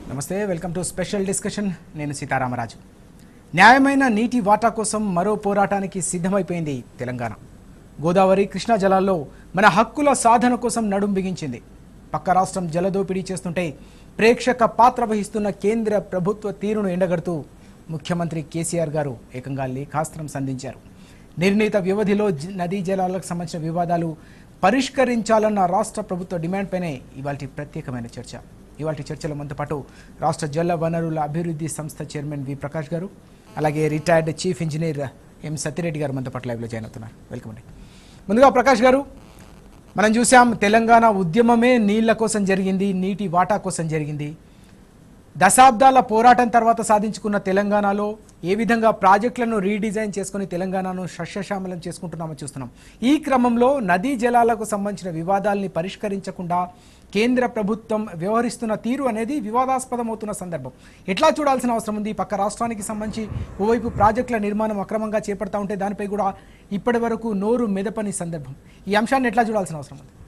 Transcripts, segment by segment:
నమస్తే welcome to special discussion నేను సీతారామరాజు న్యాయమైన నీటి వాటా కోసం మరో పోరాటానికి సిద్ధమైపోయింది తెలంగాణ గోదావరి కృష్ణా జలాల్లో మన హక్కుల సాధన కోసం నడుం బిగించింది పక్క రాష్ట్రం జలదోపిడీ చేస్తుంటే ప్రేక్షక పాత్ర వహిస్తున్న కేంద్ర ప్రభుత్వ తీరును ఎండగడుతూ ముఖ్యమంత్రి కేసీఆర్ గారు ఏకంగా లేఖాస్త్రం సంధించారు నిర్ణీత వ్యవధిలో జ- నదీ జలాలకు సంబంధించిన వివాదాలు పరిష్కరించాలన్న రాష్ట్ర ప్రభుత్వ డిమాండ్పైనే ఇవాళ ప్రత్యేకమైన చర్చ ఇవాళ చర్చలో మనతో పాటు రాష్ట్ర జల వనరుల అభివృద్ధి సంస్థ చైర్మన్ వి ప్రకాష్ గారు అలాగే retired chief engineer M Satyareddy గారు మనతో పాటు లైవ్లో జాయిన్ అవుతున్నారు వెల్కమ్ అండి ముందుగా ప్రకాష్ గారు మనం చూసాం తెలంగాణ ఉద్యమమే నీళ్ల కోసం జరిగింది నీటి వాటా కోసం జరిగింది దశాబ్దాల పోరాటం తర్వాత సాధించుకున్న తెలంగాణలో ఏ విధంగా ప్రాజెక్టులను రీడిజైన్ చేసుకుని తెలంగాణను సస్యశ్యామలం చేసుకుంటున్నామో చూస్తున్నాం ఈ క్రమంలో నదీ జలాలకు సంబంధించిన వివాదాల్ని పరిష్కరించకుండా కేంద్ర ప్రభుత్వం వ్యవహరిస్తున్న తీరు అనేది వివాదాస్పదమవుతున్న సందర్భం ఎట్లా చూడాల్సిన అవసరం ఉంది ఈ పక్క రాష్ట్రానికి సంబంధించి ఓవైపు ప్రాజెక్టుల నిర్మాణం అక్రమంగా చేపడతా ఉంటే దానిపై కూడా ఇప్పటి వరకు నోరు మెదపని సందర్భం ఈ అంశాన్ని ఎట్లా చూడాల్సిన అవసరం ఉంది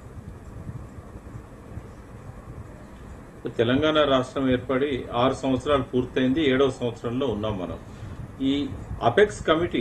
తెలంగాణ రాష్ట్రం ఏర్పడి ఆరు సంవత్సరాలు పూర్తయింది ఏడవ సంవత్సరంలో ఉన్నాం మనం ఈ అపెక్స్ కమిటీ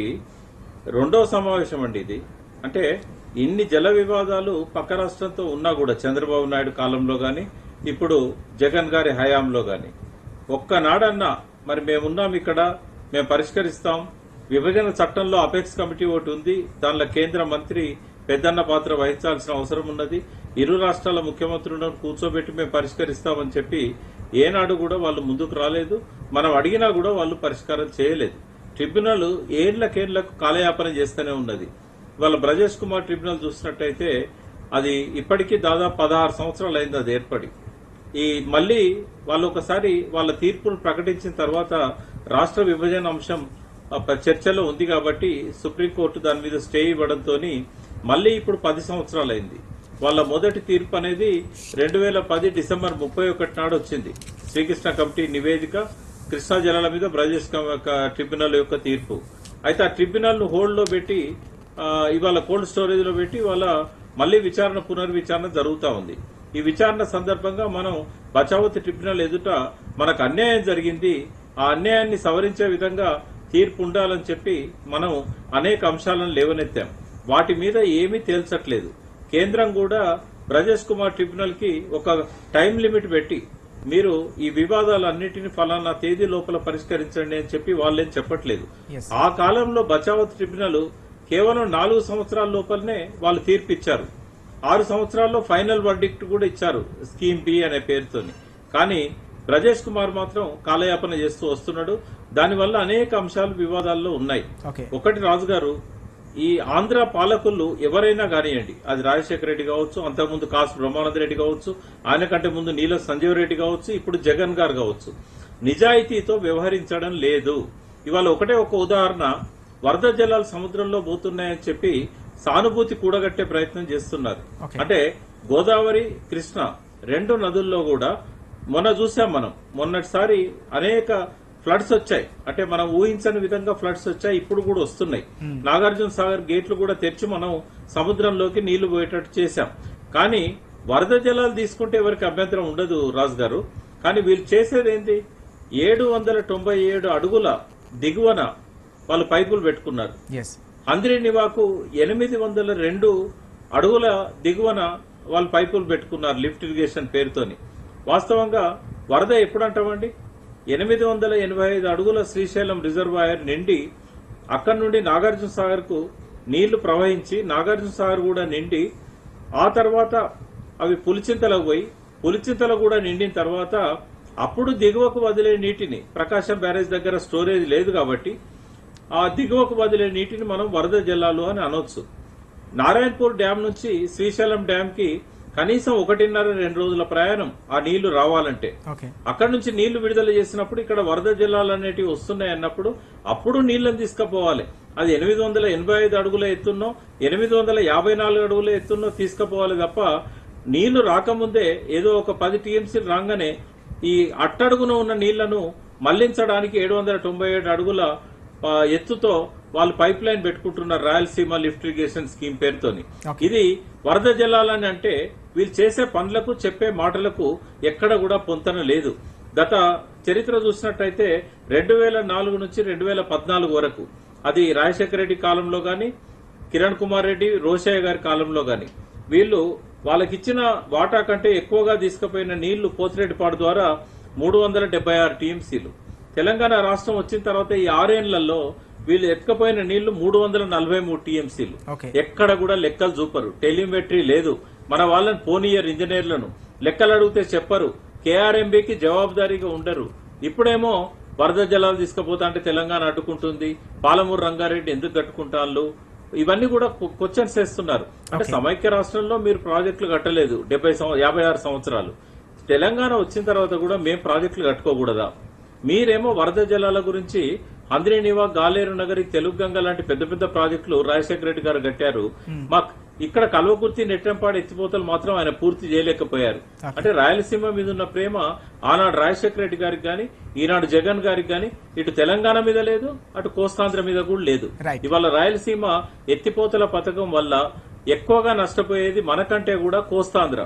రెండవ సమావేశం అండి ఇది అంటే ఇన్ని జల వివాదాలు పక్క రాష్ట్రంతో ఉన్నా కూడా చంద్రబాబు నాయుడు కాలంలో గాని ఇప్పుడు జగన్ గారి హయాంలో గాని ఒక్కనాడన్నా మరి మేమున్నాం ఇక్కడ మేము పరిష్కరిస్తాం విభజన చట్టంలో అపెక్స్ కమిటీ ఒకటి ఉంది దానిలో కేంద్ర మంత్రి పెద్దన్న పాత్ర వహించాల్సిన అవసరం ఉన్నది ఇరు రాష్ట్రాల ముఖ్యమంత్రులను కూర్చోబెట్టి మేము పరిష్కరిస్తామని చెప్పి ఏనాడు కూడా వాళ్ళు ముందుకు రాలేదు మనం అడిగినా కూడా వాళ్ళు పరిష్కారం చేయలేదు ట్రిబ్యునల్ ఏళ్లకేళ్లకు కాలయాపన చేస్తూనే ఉన్నది వాళ్ళ బ్రజేష్ కుమార్ ట్రిబ్యునల్ చూసినట్టయితే అది ఇప్పటికీ దాదాపు పదహారు సంవత్సరాలు అయింది అది ఏర్పడి ఈ మళ్ళీ వాళ్ళు ఒకసారి వాళ్ళ తీర్పును ప్రకటించిన తర్వాత రాష్ట్ర విభజన అంశం ఆ, ప- చర్చలో ఉంది కాబట్టి సుప్రీంకోర్టు దాని మీద స్టే ఇవ్వడంతో మళ్ళీ ఇప్పుడు పది సంవత్సరాలైంది వాళ్ళ మొదటి తీర్పు అనేది రెండు వేల పది డిసెంబర్ ముప్పై ఒకటి నాడు వచ్చింది శ్రీకృష్ణ కమిటీ నివేదిక కృష్ణా జలాల మీద బ్రజేష్ కమ- క- ట్రిబ్యునల్ యొక్క తీర్పు అయితే ఆ ట్రిబ్యునల్ ను హోల్డ్ లో పెట్టి ఆ, ఇవాళ కోల్డ్ స్టోరేజ్ లో పెట్టి ఇవాళ మళ్ళీ విచారణ పునర్విచారణ జరుగుతా ఉంది ఈ విచారణ సందర్భంగా మనం బచావతి ట్రిబ్యునల్ ఎదుట మనకు అన్యాయం జరిగింది ఆ అన్యాయాన్ని సవరించే విధంగా తీర్పు ఉండాలని చెప్పి మనం అనేక అంశాలను లేవనెత్తాం వాటి మీద ఏమీ తేల్చట్లేదు కేంద్రం కూడా బ్రజేష్ కుమార్ ట్రిబ్యునల్ కి ఒక టైం లిమిట్ పెట్టి మీరు ఈ వివాదాలన్నిటిని ఫలానా తేదీ లోపల పరిష్కరించండి అని చెప్పి వాళ్ళేం చెప్పట్లేదు Yes. ఆ కాలంలో బచావత్ ట్రిబ్యునల్ కేవలం నాలుగు సంవత్సరాల లోపలనే వాళ్ళు తీర్పు ఇచ్చారు ఆరు సంవత్సరాల్లో ఫైనల్ వర్డిక్ట్ కూడా ఇచ్చారు స్కీమ్ బి అనే పేరుతోని కానీ బ్రజేష్ కుమార్ మాత్రం కాలయాపన చేస్తూ వస్తున్నాడు దానివల్ల అనేక అంశాలు వివాదాల్లో ఉన్నాయి ఓకే ఒకటి రాజుగారు ఈ ఆంధ్ర పాలకులు ఎవరైనా కానివ్వండి అది రాజశేఖర రెడ్డి కావచ్చు అంతకుముందు కాసు బ్రహ్మానంద రెడ్డి కావచ్చు ఆయన కంటే ముందు నీల సంజీవ్ రెడ్డి కావచ్చు ఇప్పుడు జగన్ గారు కావచ్చు నిజాయితీతో వ్యవహరించడం లేదు ఇవాళ ఒకటే ఒక ఉదాహరణ వరద జలాలు సముద్రంలో పోతున్నాయని చెప్పి సానుభూతి కూడగట్టే ప్రయత్నం చేస్తున్నారు Okay. అంటే గోదావరి కృష్ణ రెండు నదుల్లో కూడా మొన్న చూసాం మనం మొన్నటిసారి అనేక ఫ్లడ్స్ వచ్చాయి అంటే మనం ఊహించని విధంగా ఫ్లడ్స్ వచ్చాయి ఇప్పుడు కూడా వస్తున్నాయి నాగార్జున సాగర్ గేట్లు కూడా తెరిచి మనం సముద్రంలోకి నీళ్లు పోయేటట్టు చేశాం కానీ వరద జలాలు తీసుకుంటే ఎవరికి అభ్యంతరం ఉండదు రాజు గారు కానీ వీళ్ళు చేసేది ఏంటి ఏడు వందల తొంభై ఏడు అడుగుల దిగువన వాళ్ళు పైపులు పెట్టుకున్నారు ఎస్ అంద్రి నివాకు ఎనిమిది వందల రెండు అడుగుల దిగువన వాళ్ళు పైపులు పెట్టుకున్నారు లిఫ్ట్ ఇరిగేషన్ పేరుతోని వాస్తవంగా వరద ఎప్పుడు అంటామండి ఎనిమిది వందల ఎనభై ఐదు అడుగుల శ్రీశైలం రిజర్వాయర్ నిండి అక్కడి నుండి నాగార్జున సాగర్ కు నీళ్లు ప్రవహించి నాగార్జున సాగర్ కూడా నిండి ఆ తర్వాత అవి పులిచింతలకు పోయి పులిచింతలు కూడా నిండిన తర్వాత అప్పుడు దిగువకు వదిలే నీటిని ప్రకాశం బ్యారేజ్ దగ్గర స్టోరేజ్ లేదు కాబట్టి ఆ దిగువకు వదిలే నీటిని మనం వరద జల్లాలు అని అనొచ్చు నారాయణపూర్ డ్యాం నుంచి శ్రీశైలం డ్యాం కి కనీసం ఒకటిన్నర రెండు రోజుల ప్రయాణం ఆ నీళ్లు రావాలంటే ఓకే అక్కడ నుంచి నీళ్లు విడుదల చేసినప్పుడు ఇక్కడ వరద జలాలు అనేటివి వస్తున్నాయి అన్నప్పుడు అప్పుడు నీళ్లను తీసుకుపోవాలి అది ఎనిమిది వందల ఎనభై ఐదు అడుగుల ఎత్తున్నో ఎనిమిది వందల యాభై నాలుగు అడుగుల ఎత్తున్నో తీసుకుపోవాలి తప్ప నీళ్లు రాకముందే ఏదో ఒక పది టీఎంసీలు రాగానే ఈ అట్టడుగున ఉన్న నీళ్లను మళ్లించడానికి ఏడు వందల తొంభై ఏడు అడుగుల ఆ, ఎత్తుతో వాళ్ళు పైప్ లైన్ పెట్టుకుంటున్నారు రాయలసీమ లిఫ్ట్ ఇరిగేషన్ స్కీమ్ పేరుతోని Okay. ఇది వరద జలాలని అంటే వీళ్ళు చేసే పనులకు చెప్పే మాటలకు ఎక్కడ కూడా పొంతన లేదు గత చరిత్ర చూసినట్టయితే రెండు వేల నాలుగు నుంచి రెండు వేల పద్నాలుగు వరకు అది రాజశేఖర రెడ్డి కాలంలో గాని కిరణ్ కుమార్ రెడ్డి రోషయ్య గారి కాలంలో గాని వీళ్ళు వాళ్ళకిచ్చిన వాటా కంటే ఎక్కువగా తీసుకుపోయిన నీళ్లు పోతిరెడ్డిపాడు ద్వారా మూడు వందల డెబ్బై ఆరు టీఎంసీలు తెలంగాణ రాష్ట్రం వచ్చిన తర్వాత ఈ ఆరేళ్లలో వీళ్ళు ఎత్తుకపోయిన నీళ్లు మూడు వందల నలభై మూడు టీఎంసీలు ఓకే ఎక్కడ కూడా లెక్కలు చూపరు టెలిమెట్రీ లేదు మన వాళ్ళని పోనీయర్ ఇంజనీర్లను లెక్కలు అడిగితే చెప్పరు కేఆర్ఎంబికి జవాబుదారీగా ఉండరు ఇప్పుడేమో వరద జలాలు తీసుకుపోతా అంటే తెలంగాణ అడ్డుకుంటుంది పాలమూరు రంగారెడ్డి ఎందుకు కట్టుకుంటాళ్ళు ఇవన్నీ కూడా క్వశ్చన్స్ వేస్తున్నారు అంటే సమైక్య రాష్ట్రంలో మీరు ప్రాజెక్టులు కట్టలేదు డెబ్బై యాభై ఆరు సంవత్సరాలు తెలంగాణ వచ్చిన తర్వాత కూడా మేము ప్రాజెక్టులు కట్టుకోకూడదా మీరేమో వరద జలాల గురించి అంద్రేనివా గాలేరు నగరి తెలుగు గంగ లాంటి పెద్ద పెద్ద ప్రాజెక్టులు రాజశేఖర రెడ్డి గారు కట్టారు మాకు ఇక్కడ కల్వకుర్తి నెట్టంపాడు ఎత్తిపోతలు మాత్రం ఆయన పూర్తి చేయలేకపోయారు అంటే రాయలసీమ మీద ఉన్న ప్రేమ ఆనాడు రాజశేఖర రెడ్డి గారికి గాని ఈనాడు జగన్ గారికి గాని ఇటు తెలంగాణ మీద లేదు అటు కోస్తాంధ్ర మీద కూడా లేదు Right. ఇవాళ రాయలసీమ ఎత్తిపోతల పథకం వల్ల ఎక్కువగా నష్టపోయేది మనకంటే కూడా కోస్తాంధ్ర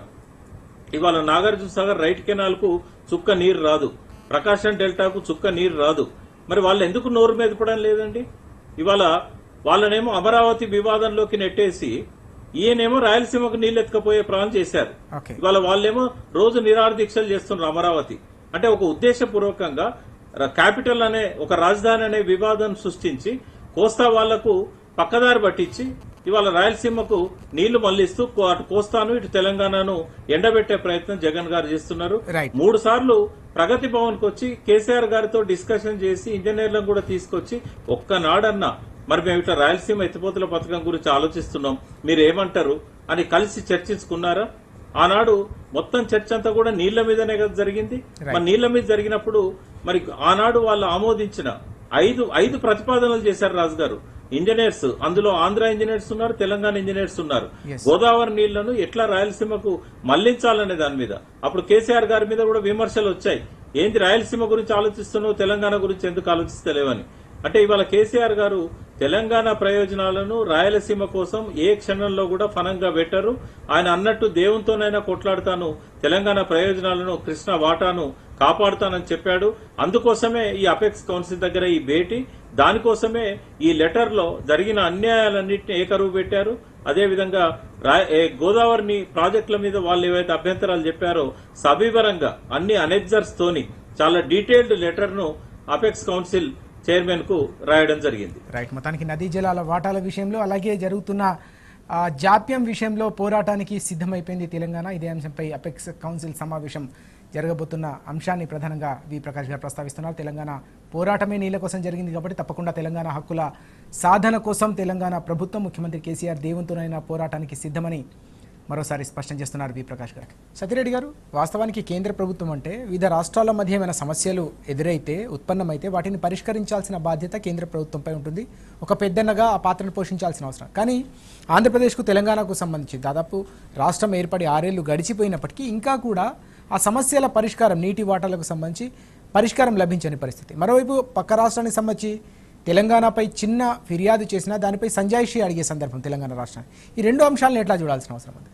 ఇవాళ నాగార్జున సాగర్ రైట్ కెనాల్ కు చుక్క నీరు రాదు ప్రకాశం డెల్టాకు చుక్క నీరు రాదు మరి వాళ్ళు ఎందుకు నోరు మెదపడం లేదండి ఇవాళ వాళ్ళనేమో అమరావతి వివాదంలోకి నెట్టేసి ఈయనేమో రాయలసీమకు నీళ్ళు ఎత్తుకపోయే ప్రాణం చేశారు ఓకే ఇవాళ వాళ్ళేమో రోజు నిరాహార దీక్షలు చేస్తున్నారు అమరావతి అంటే ఒక ఉద్దేశపూర్వకంగా ర- క్యాపిటల్ అనే ఒక రాజధాని అనే వివాదం సృష్టించి కోస్తా వాళ్లకు పక్కదారి పట్టించి ఇవాళ రాయలసీమకు నీళ్లు మళ్లిస్తూ కో- అటు కోస్తాను ఇటు తెలంగాణను ఎండబెట్టే ప్రయత్నం జగన్ గారు చేస్తున్నారు రైట్ మూడు సార్లు ప్రగతి భవన్ కు వచ్చి కేసీఆర్ గారితో డిస్కషన్ చేసి ఇంజనీర్లను కూడా తీసుకొచ్చి ఒక్కనాడన్నా మరి మేము ఇట్లా రాయలసీమ ఎత్తిపోతుల పథకం గురించి ఆలోచిస్తున్నాం మీరు ఏమంటారు అని కలిసి చర్చించుకున్నారా ఆనాడు మొత్తం చర్చ అంతా కూడా నీళ్ల మీదనే కదా జరిగింది మరి నీళ్ల మీద జరిగినప్పుడు మరి ఆనాడు వాళ్ళు ఆమోదించిన ఐదు ఐదు ప్రతిపాదనలు చేశారు రాజు గారు ఇంజనీర్స్ అందులో ఆంధ్ర ఇంజనీర్స్ ఉన్నారు తెలంగాణ ఇంజనీర్స్ ఉన్నారు Yes. గోదావరి నీళ్లను ఎట్లా రాయలసీమకు మళ్లించాలనే దాని మీద అప్పుడు కేసీఆర్ గారి మీద కూడా విమర్శలు వచ్చాయి ఏంది రాయలసీమ గురించి ఆలోచిస్తున్నావు తెలంగాణ గురించి ఎందుకు ఆలోచిస్తలేవని అంటే ఇవాళ కేసీఆర్ గారు తెలంగాణ ప్రయోజనాలను రాయలసీమ కోసం ఏ క్షణంలో కూడా ఫనంగా పెట్టరు ఆయన అన్నట్టు దేవునితోనైనా కొట్లాడతాను తెలంగాణ ప్రయోజనాలను కృష్ణ వాటాను కాపాడుతానని చెప్పాడు అందుకోసమే ఈ అపెక్స్ కౌన్సిల్ దగ్గర ఈ భేటీ దానికోసమే ఈ లెటర్ లో జరిగిన అన్యాయాలన్నింటినీ ఏకరువు పెట్టారు అదేవిధంగా రా- ఏ గోదావరిని ప్రాజెక్టుల మీద వాళ్ళు ఏవైతే అభ్యంతరాలు చెప్పారో సవివరంగా అన్ని అనెగ్జర్స్ తోని చాలా డీటెయిల్డ్ లెటర్ ను అపెక్స్ కౌన్సిల్ చైర్మన్ కు రాయడం జరిగింది రైట్ మొత్తానికి నదీ జలాల వాటాల విషయంలో అలాగే జరుగుతున్న ఆ, జాప్యం విషయంలో పోరాటానికి సిద్ధమైపోయింది తెలంగాణ ఇదే అంశంపై అపెక్స్ కౌన్సిల్ సమావేశం జరగబోతున్న అంశాన్ని ప్రధానంగా వి ప్రకాష్ గారు ప్రస్తావిస్తున్నారు తెలంగాణ పోరాటమే నీళ్ళ కోసం జరిగింది కాబట్టి తప్పకుండా తెలంగాణ హక్కుల సాధన కోసం తెలంగాణ ప్రభుత్వం ముఖ్యమంత్రి కేసీఆర్ దేవునితోనైనా పోరాటానికి సిద్ధమని మరోసారి స్పష్టం చేస్తున్నారు వి ప్రకాష్ గారు సత్యరెడ్డి గారు వాస్తవానికి కేంద్ర ప్రభుత్వం అంటే వివిధ రాష్ట్రాల మధ్య ఏమైనా సమస్యలు ఎదురైతే ఉత్పన్నమైతే వాటిని పరిష్కరించాల్సిన బాధ్యత కేంద్ర ప్రభుత్వంపై ఉంటుంది ఒక పెద్దన్నగా ఆ పాత్రను పోషించాల్సిన అవసరం కానీ ఆంధ్రప్రదేశ్కు తెలంగాణకు సంబంధించి దాదాపు రాష్ట్రం ఏర్పడి ఆరేళ్లు గడిచిపోయినప్పటికీ ఇంకా కూడా ఆ సమస్యల పరిష్కారం నీటి వాటాలకు సంబంధించి పరిష్కారం లభించని పరిస్థితి మరోవైపు పక్క రాష్ట్రానికి సంబంధించి తెలంగాణపై చిన్న ఫిర్యాదు చేసినా దానిపై సంజాయిషి అడిగే సందర్భం తెలంగాణ రాష్ట్రానికి ఈ రెండు అంశాలను ఎట్లా చూడాల్సిన అవసరం ఉంది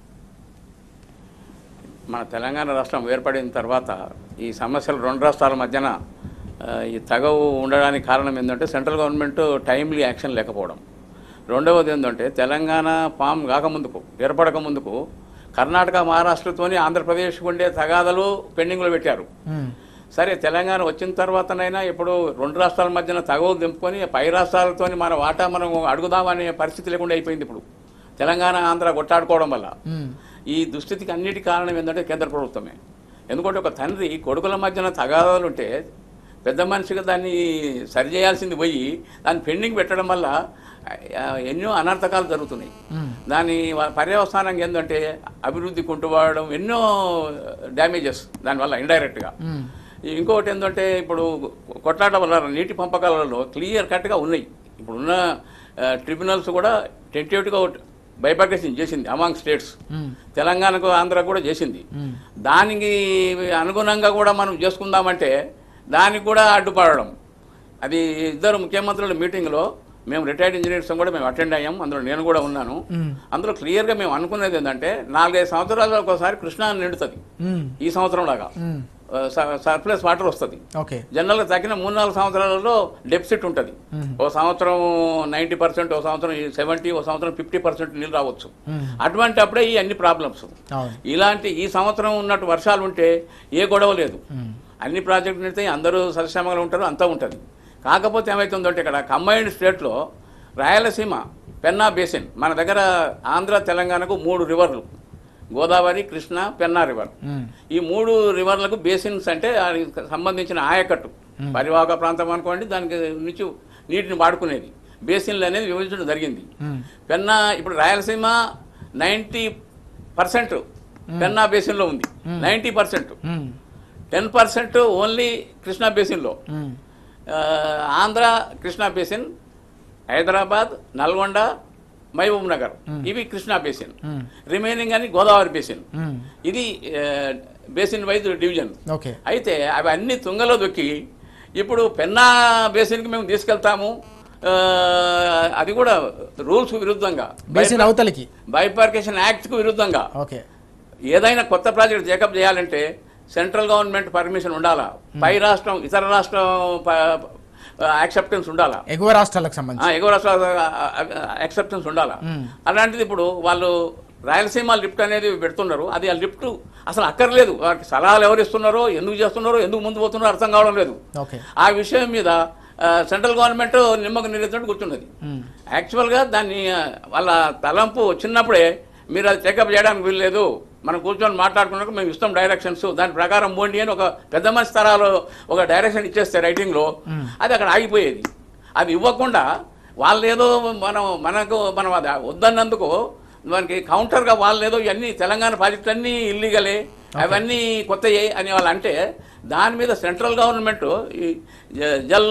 మన తెలంగాణ రాష్ట్రం ఏర్పడిన తర్వాత ఈ సమస్యలు రెండు రాష్ట్రాల మధ్యన ఆ, ఈ తగవు ఉండడానికి కారణం ఏంటంటే సెంట్రల్ గవర్నమెంట్ టైమ్లీ యాక్షన్ లేకపోవడం రెండవది ఏంటంటే తెలంగాణ ఫామ్ కాకముందుకు ఏర్పడక ముందుకు కర్ణాటక మహారాష్ట్రతోని ఆంధ్రప్రదేశ్ ఉండే తగాదలు పెండింగ్లో పెట్టారు సరే తెలంగాణ వచ్చిన తర్వాతనైనా ఇప్పుడు రెండు రాష్ట్రాల మధ్యన తగవు దింపుకొని పై రాష్ట్రాలతోని మన వాటా మనం అడుగుదామనే పరిస్థితి లేకుండా అయిపోయింది ఇప్పుడు తెలంగాణ ఆంధ్ర కొట్టాడుకోవడం వల్ల ఈ దుస్థితికి అన్నిటి కారణం ఏంటంటే కేంద్ర ప్రభుత్వమే ఎందుకంటే ఒక తండ్రి కొడుకుల మధ్యన తగాదాలు ఉంటే పెద్ద మనిషిగా దాన్ని సరిచేయాల్సింది పోయి దాన్ని పెండింగ్ పెట్టడం వల్ల ఆ, ఎన్నో అనర్థకాలు జరుగుతున్నాయి దాని వ- పర్యవసానంగా ఏంటంటే అభివృద్ధి కుంటువాడడం ఎన్నో డ్యామేజెస్ దానివల్ల ఇండైరెక్ట్గా ఇంకొకటి ఏంటంటే ఇప్పుడు కొట్లాట వల్ల నీటి పంపకాలలో క్లియర్ కట్గా ఉన్నాయి ఇప్పుడు ఉన్న ట్రిబ్యునల్స్ కూడా టెంటేటివ్గా బైపాకేషన్ చేసింది అమాంగ్ స్టేట్స్ తెలంగాణకు ఆంధ్ర కూడా చేసింది దానికి అనుగుణంగా కూడా మనం చేసుకుందామంటే దానికి కూడా అడ్డుపడడం అది ఇద్దరు ముఖ్యమంత్రుల మీటింగ్లో మేము రిటైర్డ్ ఇంజనీర్స్ కూడా మేము అటెండ్ అయ్యాం అందులో నేను కూడా ఉన్నాను అందులో క్లియర్గా మేము అనుకునేది ఏంటంటే నాలుగైదు సంవత్సరాలకు ఒకసారి కృష్ణా నిండుతుంది ఈ సంవత్సరం లాగా సర్ప్లస్ వాటర్ వస్తుంది ఓకే జనరల్గా తగ్గిన మూడు నాలుగు సంవత్సరాలలో డెఫిసిట్ ఉంటుంది ఓ సంవత్సరం నైంటీ పర్సెంట్ ఓ సంవత్సరం సెవెంటీ ఓ సంవత్సరం ఫిఫ్టీ పర్సెంట్ నీళ్ళు రావచ్చు అటువంటి అప్పుడే ఈ అన్ని ప్రాబ్లమ్స్ అవును ఇలాంటి ఈ సంవత్సరం ఉన్నట్టు వర్షాలు ఉంటే ఏ గొడవ లేదు అన్ని ప్రాజెక్టులు అయితే అందరూ సరిశ్రమగా ఉంటారు అంతా ఉంటుంది కాకపోతే ఏమవుతుందంటే ఇక్కడ కంబైన్డ్ స్టేట్లో రాయలసీమ పెన్నా బేసిన్ మన దగ్గర ఆంధ్ర తెలంగాణకు మూడు రివర్లు గోదావరి కృష్ణ పెన్నా రివర్ మ్మ్. ఈ మూడు రివర్లకు బేసిన్స్ అంటే దానికి సంబంధించిన ఆయకట్టు పరివాహక ప్రాంతం అనుకోండి దానికి నుంచి నీటిని వాడుకునేది బేసిన్లు అనేది విభజించడం జరిగింది మ్మ్. పెన్నా ఇప్పుడు రాయలసీమ నైంటీ పర్సెంట్ పెన్నా బేసిన్లో ఉంది నైంటీ పర్సెంట్ మ్మ్. టెన్ పర్సెంట్ ఓన్లీ కృష్ణా బేసిన్లో మ్మ్. ఆ, ఆంధ్ర కృష్ణా బేసిన్ హైదరాబాద్ నల్గొండ మహబూబ్ నగర్ ఇవి కృష్ణా బేసిన్ మ్మ్. రిమైనింగ్ అని గోదావరి బేసిన్ మ్మ్. ఇది బేసిన్ వైజ్ డివిజన్ ఓకే అయితే అవి అన్ని తుంగలో దొక్కి ఇప్పుడు పెన్నా బేసిన్కి మేము తీసుకెళ్తాము ఆ, అది కూడా రూల్స్ విరుద్ధంగా బేసిన్ అవతలికి బైపార్కేషన్ యాక్ట్కు విరుద్ధంగా ఓకే ఏదైనా కొత్త ప్రాజెక్ట్ జేకప్ చేయాలంటే సెంట్రల్ గవర్నమెంట్ పర్మిషన్ ఉండాలా పై రాష్ట్రం ఇతర రాష్ట్రం యాక్సెప్టెన్స్ ఉండాలా ఎగువ రాష్ట్రాలకు ఆ, సంబంధించి ఎగువ రాష్ట్రాల యాక్సెప్టెన్స్ ఉండాలా అలాంటిది ఇప్పుడు వాళ్ళు రాయలసీమ లిఫ్ట్ అనేది పెడుతున్నారు అది ఆ లిఫ్ట్ అసలు అక్కర్లేదు వారికి సలహాలు ఎవరు ఇస్తున్నారో ఎందుకు చేస్తున్నారో ఎందుకు ముందు పోతున్నారో అర్థం కావడం లేదు ఓకే ఆ విషయం మీద ఆ, సెంట్రల్ గవర్నమెంట్ నిమ్మకు నిరుద్దంటే కూర్చున్నది మ్మ్. యాక్చువల్గా దాన్ని ఆ, వాళ్ళ తలంపు చిన్నప్పుడే మీరు అది చెకప్ చేయడానికి వీల్లేదు మనం కూర్చొని మాట్లాడుకున్నాక మేము ఇస్తాం డైరెక్షన్స్ దాని ప్రకారం పోండి అని ఒక పెద్ద మనిషి తరాలు ఒక డైరెక్షన్ ఇచ్చేస్తే రైటింగ్లో అది అక్కడ ఆగిపోయేది అది ఇవ్వకుండా వాళ్ళు ఏదో మనం మనకు మనం అది వద్దన్నందుకు మనకి కౌంటర్గా వాళ్ళు ఏదో ఇవన్నీ తెలంగాణ ప్రాజెక్టులు అన్నీ ఇల్లీగలే అవన్నీ కొత్తయే అని వాళ్ళు అంటే దాని మీద సెంట్రల్ గవర్నమెంట్ ఈ జ- జల్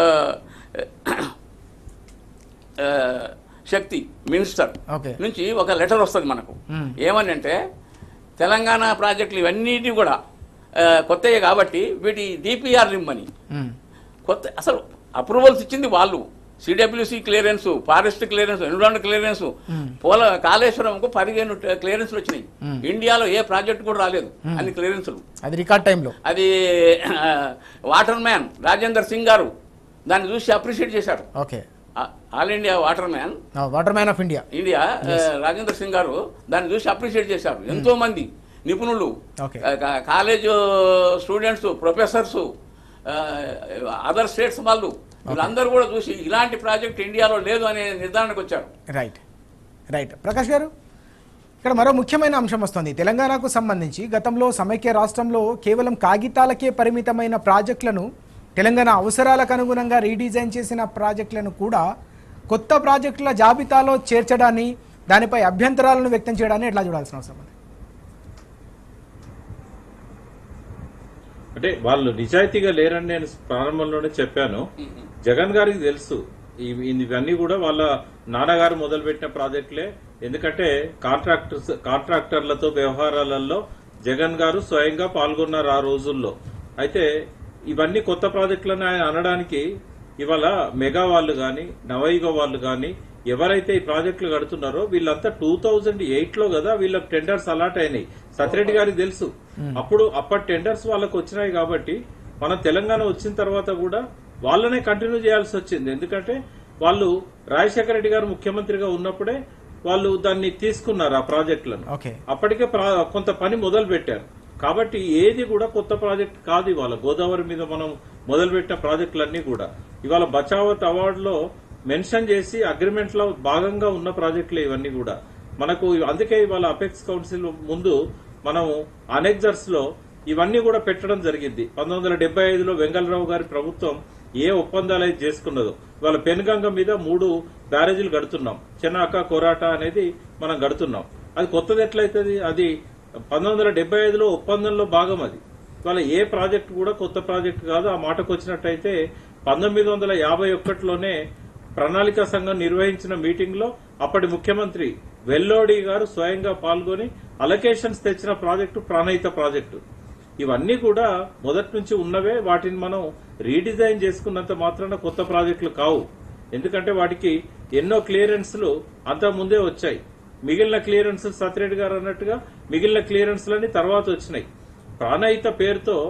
ఆ, శక్తి మినిస్టర్ ఓకే నుంచి ఒక లెటర్ వస్తుంది మనకు మ్మ్. ఏమని అంటే తెలంగాణ ప్రాజెక్టులు ఇవన్నిటి కూడా ఆ, కొత్తయే కాబట్టి వీటి డిపిఆర్ ఇమ్మని మ్మ్. కొత్త అసలు అప్రూవల్స్ ఇచ్చింది వాళ్ళు CWC clearance forest clearance environment clearance పోల కాళేశ్వరంకు పదిహేను క్లియరెన్స్లు వచ్చినాయి ఇండియాలో ఏ ప్రాజెక్ట్ కూడా రాలేదు అన్ని క్లియరెన్సులు అది రికార్డ్ టైంలో అది వాటర్ మ్యాన్ రాజేందర్ సింగ్ గారు దాన్ని చూసి అప్రిషియేట్ చేశారు ఓకే ఆ- all India water man water man of India India ఆ, రాజేంద్ర సింగ్ గారు దాన్ని చూసి అప్రిషియేట్ చేశారు ఎంతో మంది నిపుణులు Okay. ఆ, కా- college students professors other states వాళ్ళు వీళ్ళందరూ కూడా చూసి ఇలాంటి ప్రాజెక్ట్ ఇండియాలో లేదు అనే నిర్ధారణకు వచ్చారు రైట్ రైట్ ప్రకాష్ గారు ఇక్కడ మరో ముఖ్యమైన అంశం వస్తుంది తెలంగాణకు సంబంధించి గతంలో సమైక్య రాష్ట్రంలో కేవలం కాగితాలకే పరిమితమైన ప్రాజెక్టులను తెలంగాణ అవసరాలకు అనుగుణంగా రీడిజైన్ చేసిన ప్రాజెక్టులను కూడా కొత్త ప్రాజెక్టుల జాబితాలో చేర్చడాన్ని దానిపై అభ్యంతరాలను వ్యక్తం చేయడాన్ని ఎట్లా చూడాల్సిన అవసరం ఉంది అంటే వాళ్ళు నిజాయితీగా లేరని నేను ప్రారంభంలోనే చెప్పాను జగన్ గారికి తెలుసు ఇవి- ఇవన్నీ కూడా వాళ్ళ నాన్నగారు మొదలుపెట్టిన ప్రాజెక్టులే ఎందుకంటే కాంట్రాక్టర్స్ కాంట్రాక్టర్లతో వ్యవహారాలలో జగన్ గారు స్వయంగా పాల్గొన్నారు ఆ రోజుల్లో అయితే ఇవన్నీ కొత్త ప్రాజెక్టులను ఆయన అనడానికి ఇవాళ మెగా వాళ్ళు గాని నవయుగ వాళ్ళు గాని ఎవరైతే ఈ ప్రాజెక్టులు కడుతున్నారో వీళ్ళంతా టూ థౌజండ్ ఎయిట్ లో కదా వీళ్ళకి టెండర్స్ అలాట్ అయినాయి సత్యరెడ్డి గారికి తెలుసు అప్పుడు అప్పటి టెండర్స్ వాళ్ళకి వచ్చినాయి కాబట్టి మన తెలంగాణ వచ్చిన తర్వాత కూడా వాళ్ళనే కంటిన్యూ చేయాల్సి వచ్చింది ఎందుకంటే వాళ్ళు రాజశేఖర రెడ్డి గారు ముఖ్యమంత్రిగా ఉన్నప్పుడే వాళ్ళు దాన్ని తీసుకున్నారు ఆ ప్రాజెక్టులను ఓకే అప్పటికే ప్రా- కొంత పని మొదలు పెట్టారు కాబట్టి ఏది కూడా కొత్త ప్రాజెక్ట్ కాదు ఇవాళ గోదావరి మీద మనం మొదలుపెట్టిన ప్రాజెక్టులన్నీ కూడా ఇవాళ బచావత్ అవార్డులో మెన్షన్ చేసి అగ్రిమెంట్ లో భాగంగా ఉన్న ప్రాజెక్టులు ఇవన్నీ కూడా మనకు అందుకే ఇవాళ అపెక్స్ కౌన్సిల్ ముందు మనం అనెక్జర్స్ లో ఇవన్నీ కూడా పెట్టడం జరిగింది పంతొమ్మిది వందల డెబ్బై ఐదులో వెంగళరావు గారి ప్రభుత్వం ఏ ఒప్పందాలు అయితే చేసుకున్నదో ఇవాళ పెనుగంగ మీద మూడు బ్యారేజీలు కడుతున్నాం చెన్నాక కొరాట అనేది మనం కడుతున్నాం అది కొత్తది ఎట్లయితుంది అది పంతొమ్మిది వందల డెబ్బై ఐదులో ఒప్పందంలో భాగం అది ఇవాళ ఏ ప్రాజెక్ట్ కూడా కొత్త ప్రాజెక్ట్ కాదు ఆ మాటకు వచ్చినట్టయితే పంతొమ్మిది వందల యాభై ఒకటిలోనే ప్రణాళిక సంఘం నిర్వహించిన మీటింగ్ లో అప్పటి ముఖ్యమంత్రి వెల్లోడి గారు స్వయంగా పాల్గొని అలొకేషన్స్ తెచ్చిన ప్రాజెక్టు ప్రాణహిత ప్రాజెక్టు ఇవన్నీ కూడా మొదటి నుంచి ఉన్నవే వాటిని మనం రీడిజైన్ చేసుకున్నంత మాత్రాన కొత్త ప్రాజెక్టులు కావు ఎందుకంటే వాటికి ఎన్నో క్లియరెన్స్లు అంత ముందే వచ్చాయి మిగిలిన క్లియరెన్స్ సత్యరెడ్డి గారు అన్నట్టుగా మిగిలిన క్లియరెన్స్లన్నీ తర్వాత వచ్చినాయి ప్రాణహిత పేరుతో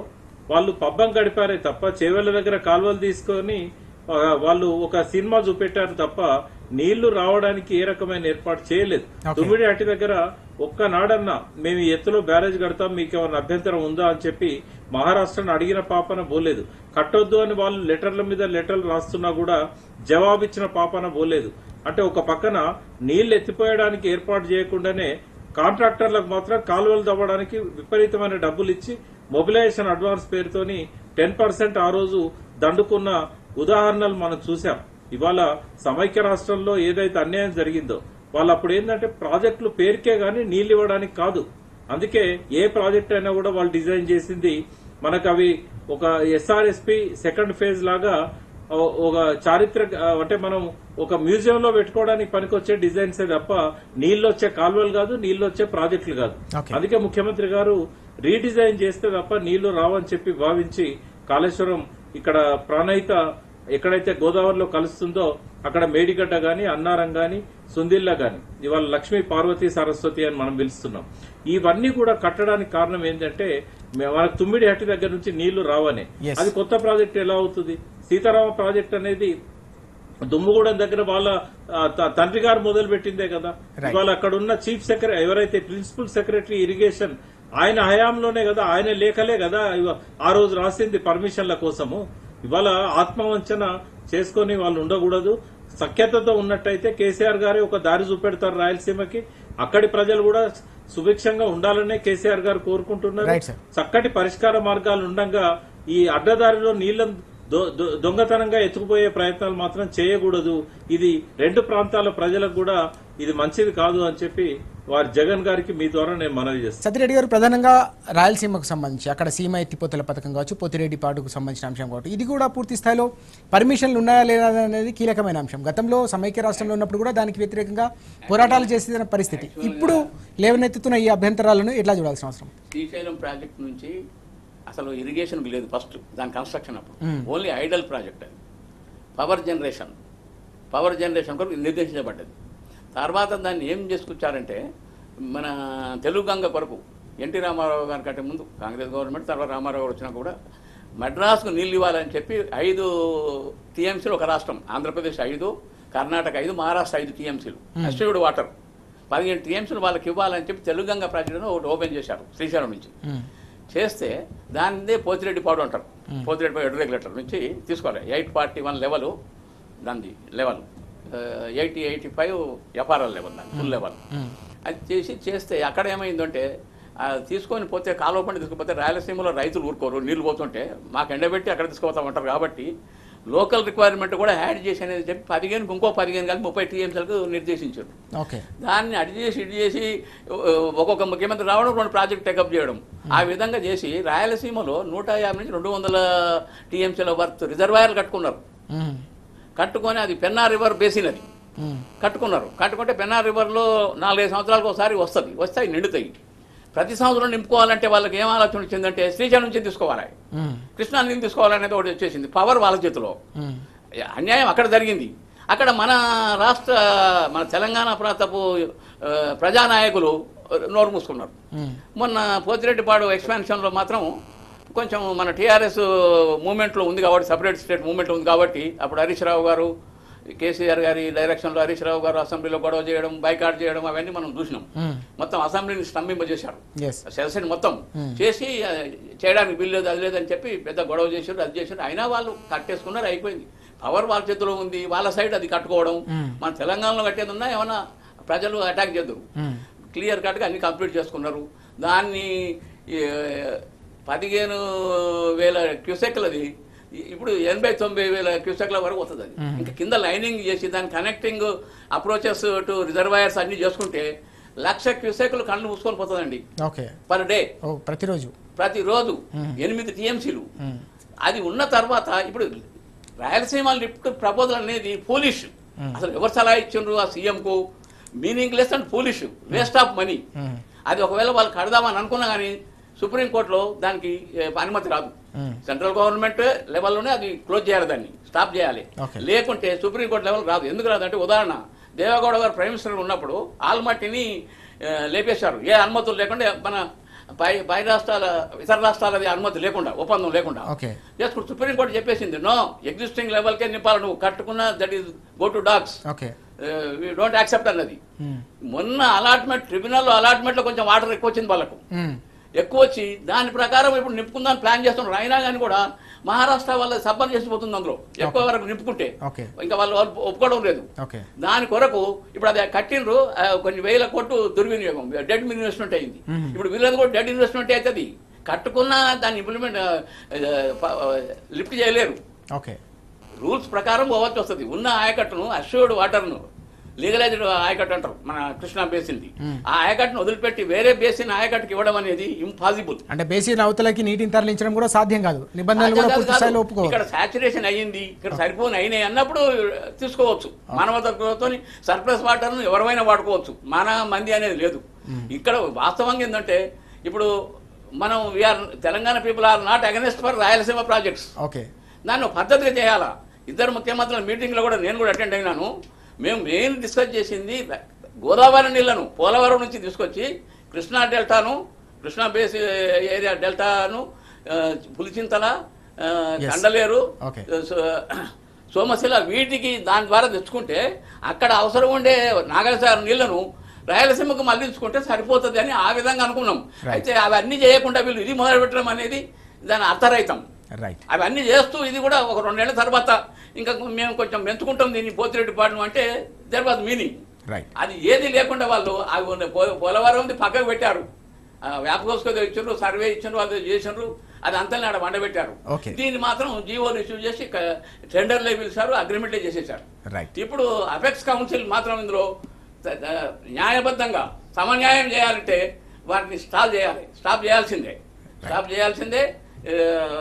వాళ్ళు పబ్బం గడిపారే తప్ప చేవెళ్ల దగ్గర కాలువలు తీసుకొని ఆ, వాళ్ళు ఒక సినిమా చూపెట్టారు తప్ప నీళ్లు రావడానికి ఏ రకమైన ఏర్పాటు చేయలేదు Okay. తుమ్మిడి అట్టి దగ్గర ఒక్కనాడన్నా మేము ఈ ఎత్తులో బ్యారేజ్ కడతాం మీకు ఏమైనా అభ్యంతరం ఉందా అని చెప్పి మహారాష్ట్రను అడిగిన పాపన పోలేదు కట్టొద్దు అని వాళ్ళు లెటర్ల మీద లెటర్లు రాస్తున్నా కూడా జవాబిచ్చిన పాపన పోలేదు అంటే ఒక పక్కన నీళ్లు ఎత్తిపోయడానికి ఏర్పాటు చేయకుండానే కాంట్రాక్టర్లకు మాత్రం కాలువలు తవ్వడానికి విపరీతమైన డబ్బులు ఇచ్చి మొబిలైజేషన్ అడ్వాన్స్ పేరుతోని టెన్ పర్సెంట్ ఆ రోజు దండుకున్న ఉదాహరణలు మనం చూసాం ఇవాళ సమైక్య రాష్ట్రంలో ఏదైతే అన్యాయం జరిగిందో వాళ్ళు అప్పుడు ఏంటంటే ప్రాజెక్టులు పేరుకే గానీ నీళ్లు ఇవ్వడానికి కాదు అందుకే ఏ ప్రాజెక్ట్ అయినా కూడా వాళ్ళు డిజైన్ చేసింది మనకు అవి ఒక ఎస్ఆర్ఎస్పి సెకండ్ ఫేజ్ లాగా ఓ- ఒక చారిత్రక ఆ, అంటే మనం ఒక మ్యూజియం లో పెట్టుకోవడానికి పనికొచ్చే డిజైన్స్ తప్ప నీళ్ళు వచ్చే కాలువలు కాదు నీళ్ళు వచ్చే ప్రాజెక్టులు కాదు Okay. అందుకే ముఖ్యమంత్రి గారు రీడిజైన్ చేస్తే తప్ప నీళ్లు రావని చెప్పి భావించి కాళేశ్వరం ఇక్కడ ప్రాణహిత ఎక్కడైతే గోదావరిలో కలుస్తుందో అక్కడ మేడిగడ్డ గాని అన్నారం గాని సుందిల్లా గాని ఇవాళ లక్ష్మీ పార్వతీ సరస్వతి అని మనం పిలుస్తున్నాం ఇవన్నీ కూడా కట్టడానికి కారణం ఏంటంటే మే- మనకు తుమ్మిడి హట్టి దగ్గర నుంచి నీళ్లు రావనే Yes. అది కొత్త ప్రాజెక్ట్ ఎలా అవుతుంది సీతారామ ప్రాజెక్ట్ అనేది దుమ్ముగూడెం దగ్గర వాళ్ళ ఆ, త- తండ్రి గారు మొదలు పెట్టిందే కదా Right. ఇవాళ అక్కడ ఉన్న చీఫ్ సెక్రటరీ ఎవరైతే ప్రిన్సిపల్ సెక్రటరీ ఇరిగేషన్ ఆయన హయాంలోనే కదా ఆయన లేఖలే కదా ఇవ- ఆ రోజు రాసింది పర్మిషన్ల కోసము ఇవాళ ఆత్మవంచన చేసుకొని వాళ్ళు ఉండకూడదు సఖ్యతతో ఉన్నట్టయితే కేసీఆర్ గారే ఒక దారి చూపెడతారు రాయలసీమకి అక్కడి ప్రజలు కూడా సుభిక్షంగా ఉండాలనే కేసీఆర్ గారు కోరుకుంటున్నారు Right, sir. చక్కటి పరిష్కార మార్గాలు ఉండగా ఈ అడ్డదారిలో నీళ్లను దొ- దొ- దొంగతనంగా ఎత్తుకుపోయే ప్రయత్నాలు మాత్రం చేయకూడదు ఇది రెండు ప్రాంతాల ప్రజలకు కూడా ఇది మంచిది కాదు అని చెప్పి వారి జగన్ గారికి మీ ద్వారా నేను మనవి చేస్తాను సత్యరెడ్డి గారు ప్రధానంగా రాయలసీమకు సంబంధించి అక్కడ సీమ ఎత్తిపోతల పథకం కావచ్చు పోతిరెడ్డి పాటుకు సంబంధించిన అంశం కావచ్చు ఇది కూడా పూర్తి స్థాయిలో పర్మిషన్లు ఉన్నాయా లేదా అనేది కీలకమైన అంశం గతంలో సమైక్య రాష్ట్రంలో ఉన్నప్పుడు కూడా దానికి వ్యతిరేకంగా పోరాటాలు చేసిన పరిస్థితి ఇప్పుడు లేవనెత్తుతున్న ఈ అభ్యంతరాలను ఎట్లా చూడాల్సిన అవసరం శ్రీశైలం ప్రాజెక్ట్ నుంచి అసలు ఇరిగేషన్ లేదు ఫస్ట్ దాని కన్స్ట్రక్షన్ అప్పుడు ఓన్లీ ఐడల్ ప్రాజెక్ట్ అది పవర్ జనరేషన్ పవర్ జనరేషన్ కొరకు నిర్దేశించబడ్డది తర్వాత దాన్ని ఏం చేసుకొచ్చారంటే మన తెలుగు గంగ కొరకు ఎన్టీ రామారావు గారి కంటే ముందు కాంగ్రెస్ గవర్నమెంట్ తర్వాత రామారావు గారు వచ్చినా కూడా మద్రాసుకు నీళ్ళు ఇవ్వాలని చెప్పి ఐదు టీఎంసీలు ఒక రాష్ట్రం ఆంధ్రప్రదేశ్ ఐదు కర్ణాటక ఐదు మహారాష్ట్ర ఐదు టీఎంసీలు అస్టూడ్ వాటర్ పదిహేను టీఎంసీలు వాళ్ళకి ఇవ్వాలని చెప్పి తెలుగు గంగ ప్రాజెక్టును ఒకటి ఓపెన్ చేశారు శ్రీశైలం నుంచి చేస్తే దాన్నే పోతిరెడ్డి పాడు అంటారు పోతిరెడ్డి పాడు రెగ్యులేటర్ నుంచి తీసుకోవాలి ఎయిట్ ఫార్టీ వన్ లెవెల్ దాన్ని level eighty eighty five FRL level దాన్ని ఫుల్ లెవెల్ అది చేసి చేస్తే అక్కడ ఏమైందంటే ఆ తీసుకొని పోతే కాలువ పంట తీసుకుపోతే రాయలసీమలో రైతులు ఊరుకోరు నీళ్లు పోతుంటే మాకు ఎండబెట్టి అక్కడ తీసుకుపోతామంటారు కాబట్టి లోకల్ రిక్వైర్మెంట్ కూడా యాడ్ చేసి అనేది చెప్పి పదిహేను ఇంకో పదిహేను కలిపి ముప్పై టీఎంసీలకు నిర్దేశించారు ఓకే దాన్ని అడి చేసి ఇడి చేసి ఒ- ఒక్కొక్క ముఖ్యమంత్రి రావడం రెండు ప్రాజెక్ట్ టేకప్ చేయడం ఆ విధంగా చేసి రాయలసీమలో నూట యాభై నుంచి రెండు వందల టీఎంసీల వర్త్ రిజర్వాయర్లు కట్టుకున్నారు ఉమ్, కట్టుకొని అది పెన్నా రివర్ బేసిన్ అది ఉమ్, కట్టుకున్నారు కట్టుకుంటే పెన్నా రివర్లో నాలుగైదు సంవత్సరాలకు ఒకసారి వస్తుంది వస్తే అవి నిండుతాయి ప్రతి సంవత్సరం నింపుకోవాలంటే వాళ్ళకి ఏం ఆలోచన వచ్చిందంటే శ్రీశైలం నుంచి తీసుకోవాలి ఉమ్, కృష్ణా నుంచి తీసుకోవాలనేది ఒకటి వచ్చేసింది పవర్ వాళ్ళ చేతిలో ఉమ్, అన్యాయం అక్కడ జరిగింది అక్కడ మన రాష్ట్ర మన తెలంగాణ ప్రాంతపు ఆ, ప్రజానాయకులు నోరు మూసుకున్నారు ఉమ్, మొన్న పోతిరెడ్డిపాడు ఎక్స్పాన్షన్లో మాత్రం కొంచెం మన టీఆర్ఎస్ మూమెంట్లో ఉంది కాబట్టి సపరేట్ స్టేట్ మూమెంట్ ఉంది కాబట్టి అప్పుడు హరీష్ రావు గారు కేసీఆర్ గారి డైరెక్షన్లో హరీష్ రావు గారు అసెంబ్లీలో గొడవ చేయడం బైకాట్ చేయడం అవన్నీ మనం చూసినాం ఉమ్, మొత్తం అసెంబ్లీని స్తంభింపజేశారు ఎస్ సెల్సెట్ మొత్తం చేసి ఆ, చేయడానికి బిల్ లేదు అది లేదని చెప్పి పెద్ద గొడవ చేశారు అది చేశారు అయినా వాళ్ళు కట్టేసుకున్నారు అయిపోయింది పవర్ వాళ్ళ చేతిలో ఉంది వాళ్ళ సైడ్ అది కట్టుకోవడం మన తెలంగాణలో కట్టేది ఉన్నా ఏమన్నా ప్రజలు అటాక్ చేద్దరు ఉమ్, క్లియర్ కట్గా అన్ని కంప్లీట్ చేసుకున్నారు దాన్ని ఈ, పదిహేను వేల క్యూసెక్లది ఇప్పుడు ఎనభై తొంభై వేల క్యూసెక్ల వరకు వస్తుంది అది ఇంకా కింద లైనింగ్ చేసి దాని కనెక్టింగ్ అప్రోచెస్ టు రిజర్వాయర్స్ అన్ని చేసుకుంటే లక్ష క్యూసెక్లు కళ్ళు మూసుకొని పోతుందండి ఓకే పర్ డే ఓ ప్రతిరోజు ప్రతిరోజు ఎనిమిది టీఎంసీలు ఉమ్, అది ఉన్న తర్వాత ఇప్పుడు రాయలసీమ లిఫ్ట్ ప్రపోజల్ అనేది పోలిష్ అసలు ఎవరు సలహా ఇచ్చిండ్రు ఆ సీఎంకు meaningless and foolish waste of money um, అది ఒకవేళ వాళ్ళు కడదామని అనుకున్నా కానీ సుప్రీంకోర్టులో దానికి ఏ, అనుమతి రాదు Hmm. సెంట్రల్ గవర్నమెంట్ లెవెల్లోనే అది క్లోజ్ చేయాలి దాన్ని స్టాప్ చేయాలి Okay. లేకుంటే సుప్రీంకోర్టు లెవెల్ రాదు ఎందుకు రాదు అంటే ఉదాహరణ దేవగౌడ గారు ప్రైమ్ మినిస్టర్ ఉన్నప్పుడు ఆల్మట్టిని ఆ, లేపేశారు ఏ అనుమతులు లేకుండా మన పై పై రాష్ట్రాల ఇతర రాష్ట్రాలది అనుమతి లేకుండా ఒప్పందం లేకుండా ఓకే చేసుకుంటూ సుప్రీంకోర్టు చెప్పేసింది నో ఎగ్జిస్టింగ్ లెవెల్కే నింపాలి నువ్వు కట్టుకున్న that is go to dogs okay we don't accept అన్నది మ్మ్. మొన్న అలాట్మెంట్ ట్రిబ్యునల్ అలాట్మెంట్లో కొంచెం వాటర్ ఎక్కువ వచ్చింది వాళ్ళకు మ్మ్. ఎక్కువ వచ్చి దాని ప్రకారం ఇప్పుడు నింపుకుందాం ప్లాన్ చేస్తున్నారు అయినా కానీ కూడా మహారాష్ట్ర వాళ్ళ సబ్బం చేసిపోతుంది అందులో ఎక్కువ వరకు నింపుకుంటే ఓకే ఇంకా వాళ్ళు వాళ్ళు ఒప్పుకోవడం లేదు ఓకే దాని కొరకు ఇప్పుడు అది కట్టినరు ఆ, కొన్ని వేల కోట్లు దుర్వినియోగం డెడ్ ఇన్వెస్ట్మెంట్ అయింది ఇప్పుడు వీళ్ళది కూడా డెడ్ ఇన్వెస్ట్మెంట్ అవుతుంది కట్టుకున్న దాన్ని ఇంప్లిమెంట్ లిఫ్ట్ చేయలేరు ఓకే రూల్స్ ప్రకారం పోవచ్చు వస్తుంది ఉన్న ఆయకట్టును అష్యూర్డ్ వాటర్ను లీగలైజ్డ్ ఆయకట్టు అంటారు మన కృష్ణా బేసిన్ది ఆ ఆయకట్టును వదిలిపెట్టి వేరే బేసిన్ ఆయకట్టుకి ఇవ్వడం అనేది ఇంపాసిబుల్ అంటే బేసిన్ అవతలకి నీటిని తరలించడం కూడా సాధ్యం కాదు నిబంధనలు కూడా పూర్తి స్థాయిలో ఒప్పుకోవాలి ఇక్కడ సాచురేషన్ అయ్యింది ఇక్కడ సరిపోని అయినాయి అన్నప్పుడు తీసుకోవచ్చు మానవతతో సర్ప్లస్ వాటర్ ను ఎవరైనా వాడుకోవచ్చు మన మంది అనేది లేదు ఇక్కడ వాస్తవంగా ఏంటంటే ఇప్పుడు మనం we are Telangana people are not against for Rayalaseema projects okay దాన్ని ఒక పద్ధతిగా చేయాలా ఇద్దరు ముఖ్యమంత్రుల మీటింగ్లో కూడా నేను కూడా అటెండ్ అయినాను మేము మెయిన్ డిస్కస్ చేసింది గోదావరి నీళ్లను పోలవరం నుంచి తీసుకొచ్చి కృష్ణా డెల్టాను కృష్ణా బేస్ ఏరియా డెల్టాను ఆ, పులిచింతల ఆ, Yes. కండలేరు Okay. సో- సోమశిల వీటికి దాని ద్వారా తెచ్చుకుంటే అక్కడ అవసరం ఉండే నాగరసాగర్ నీళ్లను రాయలసీమకు మళ్లించుకుంటే సరిపోతుంది అని ఆ విధంగా అనుకున్నాం Right. అయితే అవన్నీ చేయకుండా వీళ్ళు ఇది మొదలు పెట్టడం అనేది దాని అర్థరహితం రైట్ అవన్నీ చేస్తూ ఇది కూడా ఒక రెండేళ్ల తర్వాత ఇంకా మేము కొంచెం పెంచుకుంటాం దీన్ని పోతిరెడ్డి పాడడం అంటే దెర్ వాజ్ మీనింగ్ రైట్ అది ఏది లేకుండా వాళ్ళు అవి ఉన్న పో- పోలవరం ఉంది పక్కకు పెట్టారు వ్యాపకోస్కో ఇచ్చారు సర్వే ఇచ్చారు వాళ్ళు చేసినారు అది అంతా ఆడ వండబెట్టారు Okay. దీన్ని మాత్రం జీవోలు ఇష్యూ చేసి టెండర్లే పిలిచారు అగ్రిమెంటే చేసేసారు రైట్ ఇప్పుడు అపెక్స్ కౌన్సిల్ మాత్రం ఇందులో త- త- న్యాయబద్ధంగా సమన్యాయం చేయాలంటే వాటిని స్టాప్ చేయాలి స్టాప్ చేయాల్సిందే స్టాప్ చేయాల్సిందే ఆ,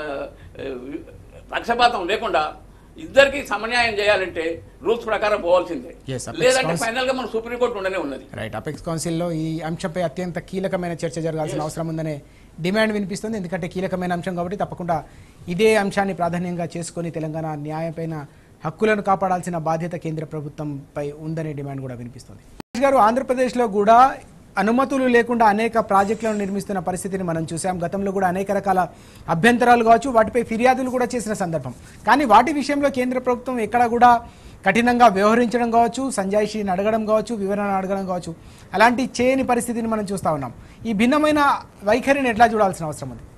ఆ, పక్షపాతం లేకుండా ఇద్దరికి సమన్యాయం చేయాలంటే రూల్స్ ప్రకారం పోవాల్సిందే Yes, Apex లేదంటే Council- ఫైనల్ గా మన సుప్రీంకోర్టు ఉండనే ఉన్నది రైట్ అపెక్స్ కౌన్సిల్లో ఈ అంశంపై అత్యంత కీలకమైన చర్చ జరగాల్సిన అవసరం ఉందనే డిమాండ్ వినిపిస్తుంది ఎందుకంటే కీలకమైన అంశం కాబట్టి తప్పకుండా ఇదే అంశాన్ని ప్రాధాన్యంగా చేసుకొని తెలంగాణ న్యాయపైన హక్కులను కాపాడాల్సిన బాధ్యత కేంద్ర ప్రభుత్వంపై ఉందనే డిమాండ్ కూడా వినిపిస్తుంది రాజేష్ గారు ఆంధ్రప్రదేశ్లో కూడా అనుమతులు లేకుండా అనేక ప్రాజెక్టులను నిర్మిస్తున్న పరిస్థితిని మనం చూసాం గతంలో కూడా అనేక రకాల అభ్యంతరాలు కావచ్చు వాటిపై ఫిర్యాదులు కూడా చేసిన సందర్భం కానీ వాటి విషయంలో కేంద్ర ప్రభుత్వం ఎక్కడ కూడా కఠినంగా వ్యవహరించడం కావచ్చు సంజాయిషిని అడగడం కావచ్చు వివరణ అడగడం కావచ్చు అలాంటి చేయని పరిస్థితిని మనం చూస్తా ఉన్నాం ఈ భిన్నమైన వైఖరిని ఎట్లా చూడాల్సిన అవసరం ఉంది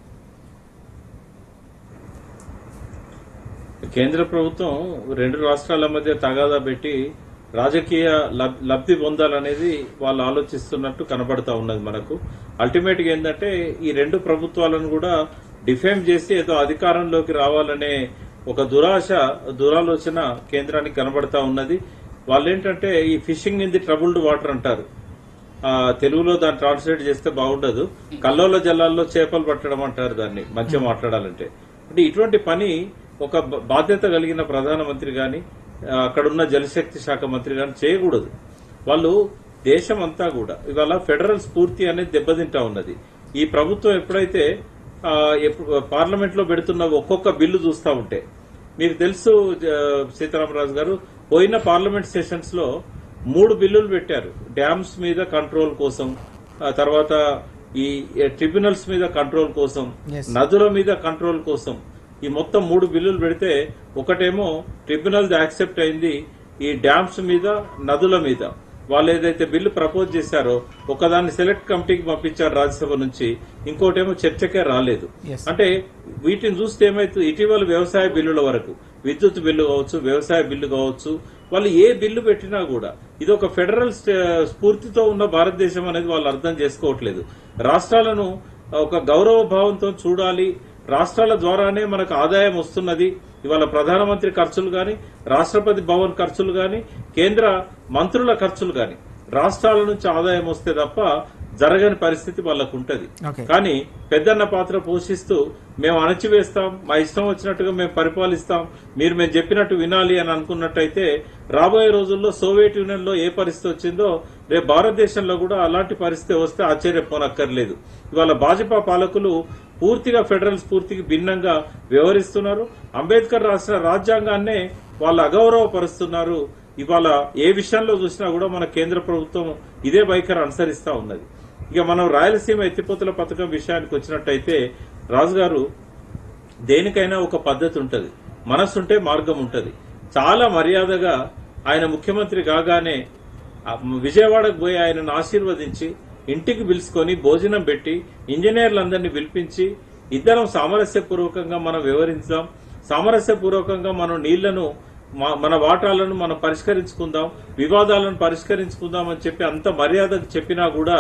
కేంద్ర ప్రభుత్వం రెండు రాష్ట్రాల మధ్య తగాదా పెట్టి రాజకీయ లబ్- లబ్ధి పొందాలనేది వాళ్ళు ఆలోచిస్తున్నట్టు కనబడతా ఉన్నది మనకు అల్టిమేట్ గా ఏంటంటే ఈ రెండు ప్రభుత్వాలను కూడా డిఫేమ్ చేసి ఏదో అధికారంలోకి రావాలనే ఒక దురాశ దురాలోచన కేంద్రానికి కనబడతా ఉన్నది వాళ్ళు ఏంటంటే ఈ fishing in the troubled water అంటారు ఆ, తెలుగులో దాన్ని ట్రాన్స్లేట్ చేస్తే బాగుండదు కల్లోల జలాల్లో చేపలు పట్టడం అంటారు దాన్ని మంచిగా మాట్లాడాలంటే అంటే ఇటువంటి పని ఒక బ- బాధ్యత కలిగిన ప్రధానమంత్రి గాని ఆ, అక్కడున్న జలశక్తి శాఖ మంత్రి గాని చేయకూడదు వాళ్ళు దేశం అంతా కూడా ఇవాళ ఫెడరల్ స్ఫూర్తి అనేది దెబ్బతింటా ఉన్నది ఈ ప్రభుత్వం ఎప్పుడైతే ఆ, ఎప్పుడు పార్లమెంట్ లో పెడుతున్న ఒక్కొక్క బిల్లు చూస్తా ఉంటే మీకు తెలుసు జ- సీతారామరాజు గారు పోయిన పార్లమెంట్ సెషన్స్ లో మూడు బిల్లులు పెట్టారు డ్యామ్స్ మీద కంట్రోల్ కోసం ఆ తర్వాత ఈ ట్రిబ్యునల్స్ మీద కంట్రోల్ కోసం Yes. నదుల మీద కంట్రోల్ కోసం ఈ మొత్తం మూడు బిల్లులు పెడితే ఒకటేమో ట్రిబ్యునల్ యాక్సెప్ట్ అయింది ఈ డ్యామ్స్ మీద నదుల మీద వాళ్ళు ఏదైతే బిల్లు ప్రపోజ్ చేశారో ఒకదాన్ని సెలెక్ట్ కమిటీకి పంపించారు రాజ్యసభ నుంచి ఇంకోటేమో చర్చకే రాలేదు Yes. అంటే వీటిని చూస్తే ఏమైతే ఇటీవల వ్యవసాయ బిల్లుల వరకు విద్యుత్ బిల్లు కావచ్చు వ్యవసాయ బిల్లు కావచ్చు వాళ్ళు ఏ బిల్లు పెట్టినా కూడా ఇది ఒక ఫెడరల్ స్టే- స్ఫూర్తితో ఉన్న భారతదేశం అనేది వాళ్ళు అర్థం చేసుకోవట్లేదు రాష్ట్రాలను ఒక గౌరవ భావంతో చూడాలి రాష్ట్రాల ద్వారానే మనకు ఆదాయం వస్తున్నది ఇవాళ ప్రధానమంత్రి ఖర్చులు గాని రాష్ట్రపతి భవన్ ఖర్చులు గాని కేంద్ర మంత్రుల ఖర్చులు గాని రాష్ట్రాల నుంచి ఆదాయం వస్తే తప్ప జరగని పరిస్థితి వాళ్ళకు ఉంటది Okay. కానీ పెద్దన్న పాత్ర పోషిస్తూ మేము అణచివేస్తాం మా ఇష్టం వచ్చినట్టుగా మేము పరిపాలిస్తాం మీరు మేము చెప్పినట్టు వినాలి అని అనుకున్నట్టయితే రాబోయే రోజుల్లో సోవియట్ యూనియన్ లో ఏ పరిస్థితి వచ్చిందో రేపు భారతదేశంలో కూడా అలాంటి పరిస్థితి వస్తే ఆశ్చర్యపోనక్కర్లేదు ఇవాళ భాజపా పాలకులు పూర్తిగా ఫెడరల్ స్ఫూర్తికి భిన్నంగా వ్యవహరిస్తున్నారు అంబేద్కర్ రాసిన రాజ్యాంగాన్నే వాళ్ళు అగౌరవపరుస్తున్నారు ఇవాళ ఏ విషయంలో చూసినా కూడా మన కేంద్ర ప్రభుత్వం ఇదే వైఖరి అనుసరిస్తా ఉన్నది ఇక మనం రాయలసీమ ఎత్తిపోతల పథకం విషయానికి వచ్చినట్టయితే రాజు గారు దేనికైనా ఒక పద్ధతి ఉంటది మనస్సుంటే మార్గం ఉంటది చాలా మర్యాదగా ఆయన ముఖ్యమంత్రి కాగానే ఆ విజయవాడకు పోయి ఆయనను ఆశీర్వదించి ఇంటికి పిలుచుకొని భోజనం పెట్టి ఇంజనీర్లందరినీ పిలిపించి ఇద్దరం సామరస్యపూర్వకంగా మనం వివరించాం సామరస్యపూర్వకంగా మనం నీళ్లను మా- మన వాటాలను మనం పరిష్కరించుకుందాం వివాదాలను పరిష్కరించుకుందాం అని చెప్పి అంత మర్యాద చెప్పినా కూడా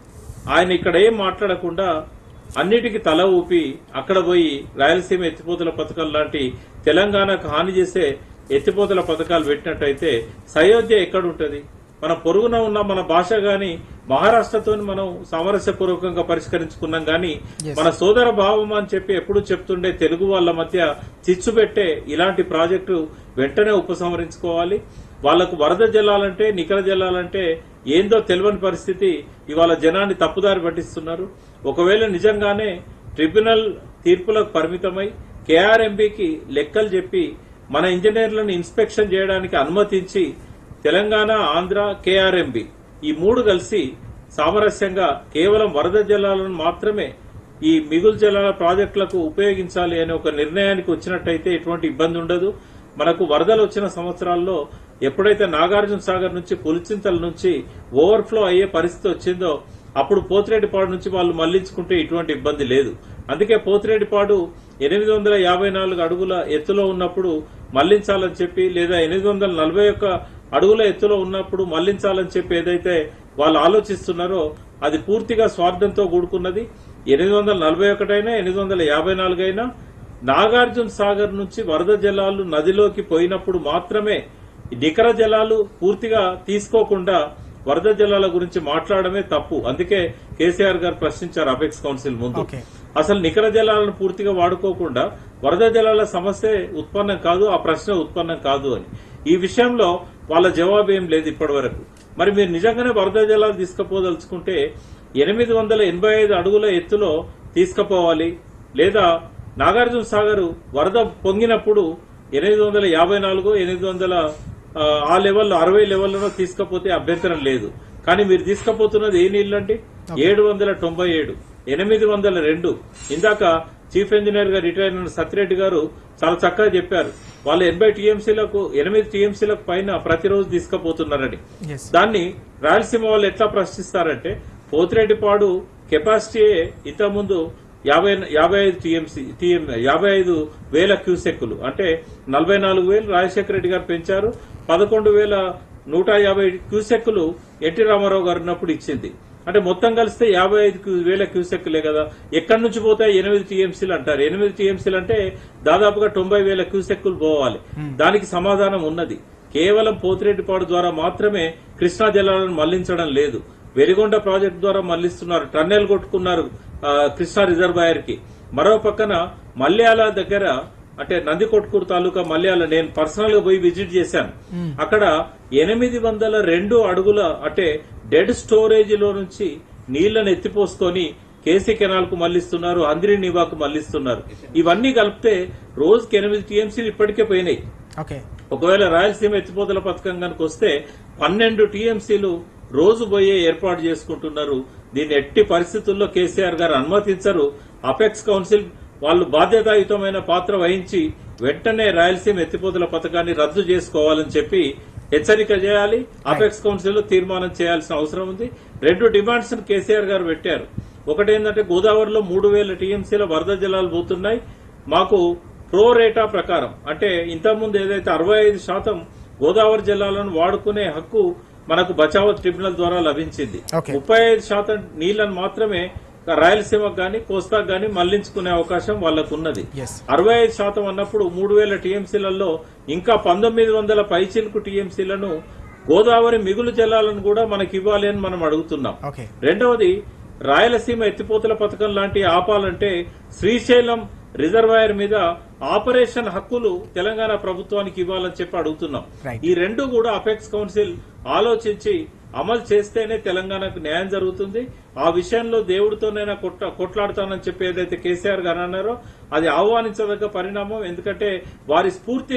ఆయన ఇక్కడ ఏం మాట్లాడకుండా అన్నిటికీ తల ఊపి అక్కడ పోయి రాయలసీమ ఎత్తిపోతల పథకం లాంటి తెలంగాణకు హాని చేసే ఎత్తిపోతల పథకాలు పెట్టినట్టయితే సయోధ్య ఎక్కడుంటది మన పొరుగున ఉన్న మన భాష గాని మహారాష్ట్రతో మనం సామరస్యపూర్వకంగా పరిష్కరించుకున్నాం గాని Yes. మన సోదర భావం అని చెప్పి ఎప్పుడు చెప్తుండే తెలుగు వాళ్ళ మధ్య చిచ్చు పెట్టే ఇలాంటి ప్రాజెక్టు వెంటనే ఉపసంహరించుకోవాలి వాళ్లకు వరద జల్లాలంటే నికర జల్లాలంటే ఏందో తెలియని పరిస్థితి ఇవాళ జనాన్ని తప్పుదారి పట్టిస్తున్నారు ఒకవేళ నిజంగానే ట్రిబ్యునల్ తీర్పులకు పరిమితమై కేఆర్ఎంబికి లెక్కలు చెప్పి మన ఇంజనీర్లను ఇన్స్పెక్షన్ చేయడానికి అనుమతించి తెలంగాణ ఆంధ్ర కేఆర్ఎంబి ఈ మూడు కలిసి సామరస్యంగా కేవలం వరద జలాలను మాత్రమే ఈ మిగులు జలాల ప్రాజెక్టులకు ఉపయోగించాలి అనే ఒక నిర్ణయానికి వచ్చినట్టయితే ఎటువంటి ఇబ్బంది ఉండదు మనకు వరదలు వచ్చిన సంవత్సరాల్లో ఎప్పుడైతే నాగార్జున సాగర్ నుంచి పులిచింతల నుంచి ఓవర్ఫ్లో అయ్యే పరిస్థితి వచ్చిందో అప్పుడు పోతిరెడ్డిపాడు నుంచి వాళ్ళు మళ్లించుకుంటే ఇటువంటి ఇబ్బంది లేదు అందుకే పోతిరెడ్డిపాడు ఎనిమిది వందల యాభై నాలుగు అడుగుల ఎత్తులో ఉన్నప్పుడు మళ్లించాలని చెప్పి లేదా ఎనిమిది వందల నలభై ఒక్క అడుగుల ఎత్తులో ఉన్నప్పుడు మళ్లించాలని చెప్పి ఏదైతే వాళ్ళు ఆలోచిస్తున్నారో అది పూర్తిగా స్వార్థంతో కూడుకున్నది ఎనిమిది వందల నలభై ఒకటైనా ఎనిమిది వందల యాభై నాలుగైనా నాగార్జున సాగర్ నుంచి వరద జలాలు నదిలోకి పోయినప్పుడు మాత్రమే ఈ నికర జలాలు పూర్తిగా తీసుకోకుండా వరద జలాల గురించి మాట్లాడమే తప్పు అందుకే కేసీఆర్ గారు ప్రశ్నించారు అపెక్స్ కౌన్సిల్ ముందు ఓకే. అసలు నికర జలాలను పూర్తిగా వాడుకోకుండా వరద జలాల సమస్య ఉత్పన్నం కాదు ఆ ప్రశ్న ఉత్పన్నం కాదు అని ఈ విషయంలో వాళ్ళ జవాబు ఏం లేదు ఇప్పటి వరకు మరి మీరు నిజంగానే వరద జలాలు తీసుకుపోదలుచుకుంటే ఎనిమిది వందల ఎనభై ఐదు అడుగుల ఎత్తులో తీసుకుపోవాలి లేదా నాగార్జున సాగర్ వరద పొంగినప్పుడు ఎనిమిది వందల యాభై నాలుగు ఎనిమిది వందల ఆ, ఆ లెవెల్లో అరవై లెవెల్లో తీసుకపోతే అభ్యంతరం లేదు కానీ మీరు తీసుకుపోతున్నది ఏ నీళ్ళండి ఏడు వందల తొంభై ఏడు ఎనిమిది వందల రెండు ఇందాక చీఫ్ ఇంజనీర్ గా రిటైర్ అయిన సత్యరెడ్డి గారు చాలా చక్కగా చెప్పారు వాళ్ళు ఎనభై టీఎంసీలకు ఎనిమిది టీఎంసీలకు పైన ప్రతిరోజు తీసుకుపోతున్నారని ఎస్ దాన్ని రాయలసీమ వాళ్ళు ఎట్లా ప్రశ్నిస్తారంటే పోతిరెడ్డిపాడు కెపాసిటీ ఇంతకుముందు యాభై యాభై ఐదు టీఎంసీ టీఎం యాభై ఐదు వేల క్యూసెక్కులు అంటే నలభై నాలుగు వేలు రాజశేఖర రెడ్డి గారు పెంచారు పదకొండు వేల నూట యాభై క్యూసెక్కులు ఎన్టీ రామారావు గారు ఉన్నప్పుడు ఇచ్చింది అంటే మొత్తం కలిస్తే యాభై ఐదు క్యూ- వేల క్యూసెక్కులే కదా ఎక్కడి నుంచి పోతాయి ఎనిమిది టీఎంసీలు అంటారు ఎనిమిది టీఎంసీలు అంటే దాదాపుగా తొంభై వేల క్యూసెక్కులు పోవాలి దానికి సమాధానం ఉన్నది కేవలం పోతిరెడ్డిపాడు ద్వారా మాత్రమే కృష్ణా జలాలను మళ్లించడం లేదు వెలిగొండ ప్రాజెక్టు ద్వారా మళ్లిస్తున్నారు టన్నెల్ కొట్టుకున్నారు ఆ, కృష్ణా రిజర్వాయర్ కి మరో పక్కన మల్యాల దగ్గర అంటే నందికొట్కూరు తాలూకా మల్యాల నేను పర్సనల్ గా పోయి విజిట్ చేశాను అక్కడ ఎనిమిది వందల రెండు అడుగుల అంటే డెడ్ స్టోరేజ్ లో నుంచి నీళ్లను ఎత్తిపోసుకొని కేసీ కెనాల్ కు మళ్లిస్తున్నారు అంద్రి నివాకు మళ్లిస్తున్నారు ఇవన్నీ కలిపితే రోజుకి ఎనిమిది టీఎంసీలు ఇప్పటికే పోయినాయి ఓకే ఒకవేళ రాయలసీమ ఎత్తిపోతల పథకం కనుక వస్తే పన్నెండు టీఎంసీలు రోజు పోయే ఏర్పాటు చేసుకుంటున్నారు దీన్ని ఎట్టి పరిస్థితుల్లో కేసీఆర్ గారు అనుమతించరు అపెక్స్ కౌన్సిల్ వాళ్ళు బాధ్యతాయుతమైన పాత్ర వహించి వెంటనే రాయలసీమ ఎత్తిపోతల పథకాన్ని రద్దు చేసుకోవాలని చెప్పి హెచ్చరిక చేయాలి అపెక్స్ కౌన్సిల్ లో తీర్మానం చేయాల్సిన అవసరం ఉంది రెండు డిమాండ్స్ కేసీఆర్ గారు పెట్టారు ఒకటేంటంటే గోదావరిలో మూడు వేల టీఎంసీల వరద జలాలు పోతున్నాయి మాకు ప్రో రేటా ప్రకారం అంటే ఇంతకుముందు ఏదైతే అరవై ఐదు శాతం గోదావరి జలాలను వాడుకునే హక్కు మనకు బచావత్ ట్రిబ్యునల్ ద్వారా లభించింది Okay. ముప్పై ఐదు శాతం నీళ్లను మాత్రమే రాయలసీమకు గాని కోస్తాకు గాని మళ్లించుకునే అవకాశం వాళ్ళకు ఉన్నది Yes. అరవై ఐదు శాతం అన్నప్పుడు మూడు వేల టీఎంసీలలో ఇంకా పంతొమ్మిది వందల పైచిలుకు టీఎంసీలను గోదావరి మిగులు జలాలను కూడా మనకి ఇవ్వాలి అని మనం అడుగుతున్నాం ఓకే రెండవది రాయలసీమ ఎత్తిపోతల పథకం లాంటి ఆపాలంటే శ్రీశైలం రిజర్వాయర్ మీద ఆపరేషన్ హక్కులు తెలంగాణ ప్రభుత్వానికి ఇవ్వాలని చెప్పి అడుగుతున్నాం Right. ఈ రెండు కూడా అపెక్స్ కౌన్సిల్ ఆలోచించి అమలు చేస్తేనే తెలంగాణకు న్యాయం జరుగుతుంది ఆ విషయంలో దేవుడితోనైనా కొట్ట కొట్లాడతానని చెప్పి ఏదైతే కేసీఆర్ గారు అన్నారో అది ఆహ్వానించదగ్గ పరిణామం ఎందుకంటే వారి స్ఫూర్తిని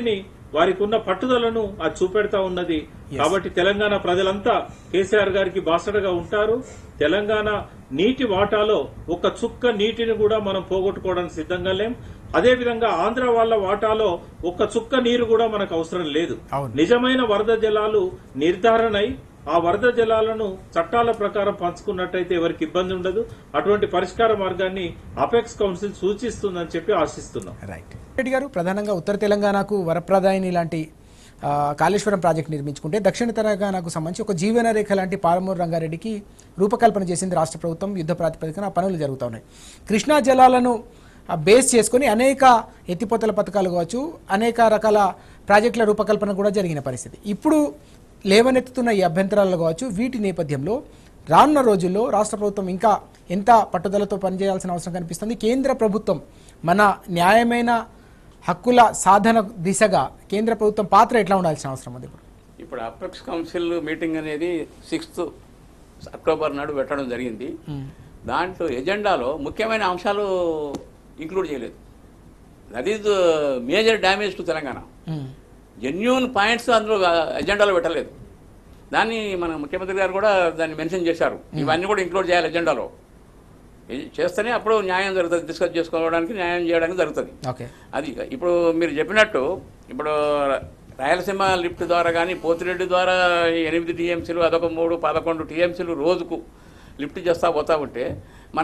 వారికి ఉన్న పట్టుదలను అది చూపెడతా ఉన్నది కాబట్టి తెలంగాణ ప్రజలంతా కేసీఆర్ గారికి బాసటగా ఉంటారు తెలంగాణ నీటి వాటాలో ఒక చుక్క నీటిని కూడా మనం పోగొట్టుకోవడానికి సిద్ధంగా లేం అదే విధంగా ఆంధ్ర వాళ్ళ వాటాలో ఒక చుక్క నీరు కూడా మనకు అవసరం లేదు అవును. నిజమైన వరద జలాలు నిర్ధారణై ఆ వరద జలాలను చట్టాల ప్రకారం పంచుకున్నట్టయితే ఎవరికి ఇబ్బంది ఉండదు అటువంటి పరిష్కార మార్గాన్ని అపెక్స్ కౌన్సిల్ సూచిస్తుందని చెప్పి ఆశిస్తున్నాం రైట్ రెడ్డి గారు ప్రధానంగా ఉత్తర తెలంగాణకు వరప్రదాయిని లాంటి ఆ, కాళేశ్వరం ప్రాజెక్ట్ నిర్మించుకుంటే దక్షిణ తెలంగాణకు సంబంధించి ఒక జీవన రేఖ లాంటి పాలమూరు రంగారెడ్డికి రూపకల్పన చేసింది రాష్ట్ర ప్రభుత్వం యుద్ధ ప్రాతిపదికన ఆ పనులు జరుగుతూ ఉన్నాయి కృష్ణా జలాలను ఆ, బేస్ చేసుకొని అనేక ఎత్తిపోతల పథకాలు కావచ్చు అనేక రకాల ప్రాజెక్టుల రూపకల్పన కూడా జరిగిన పరిస్థితి ఇప్పుడు లేవనెత్తుతున్న ఈ అభ్యంతరాలు కావచ్చు వీటి నేపథ్యంలో రానున్న రోజుల్లో రాష్ట్ర ప్రభుత్వం ఇంకా ఎంత పట్టుదలతో పనిచేయాల్సిన అవసరం కనిపిస్తుంది కేంద్ర ప్రభుత్వం మన న్యాయమైన హక్కుల సాధన దిశగా కేంద్ర ప్రభుత్వం పాత్ర ఎట్లా ఉండాల్సిన అవసరం ఉంది ఇప్పుడు ఇప్పుడు అపెక్స్ కౌన్సిల్ మీటింగ్ అనేది సిక్స్త్ అక్టోబర్ నాడు పెట్టడం జరిగింది దాంట్లో ఎజెండాలో ముఖ్యమైన అంశాలు ఇంక్లూడ్ చేయలేదు that is major damage to Telangana genuine points అందులో ఎజెండాలో పెట్టలేదు దాన్ని మన ముఖ్యమంత్రి గారు కూడా దాన్ని మెన్షన్ చేశారు ఇవన్నీ కూడా ఇంక్లూడ్ చేయాలి ఎజెండాలో ఇది చేస్తేనే అప్పుడు న్యాయం జరుగుతుంది డిస్కస్ చేసుకోవడానికి న్యాయం చేయడానికి జరుగుతుంది ఓకే అది ఇప్పుడు మీరు చెప్పినట్టు ఇప్పుడు రాయలసీమ లిఫ్ట్ ద్వారా కానీ పోతిరెడ్డి ద్వారా ఈ ఎనిమిది టీఎంసీలు అదొక మూడు పదకొండు టీఎంసీలు రోజుకు లిఫ్ట్ చేస్తా పోతా ఉంటే మన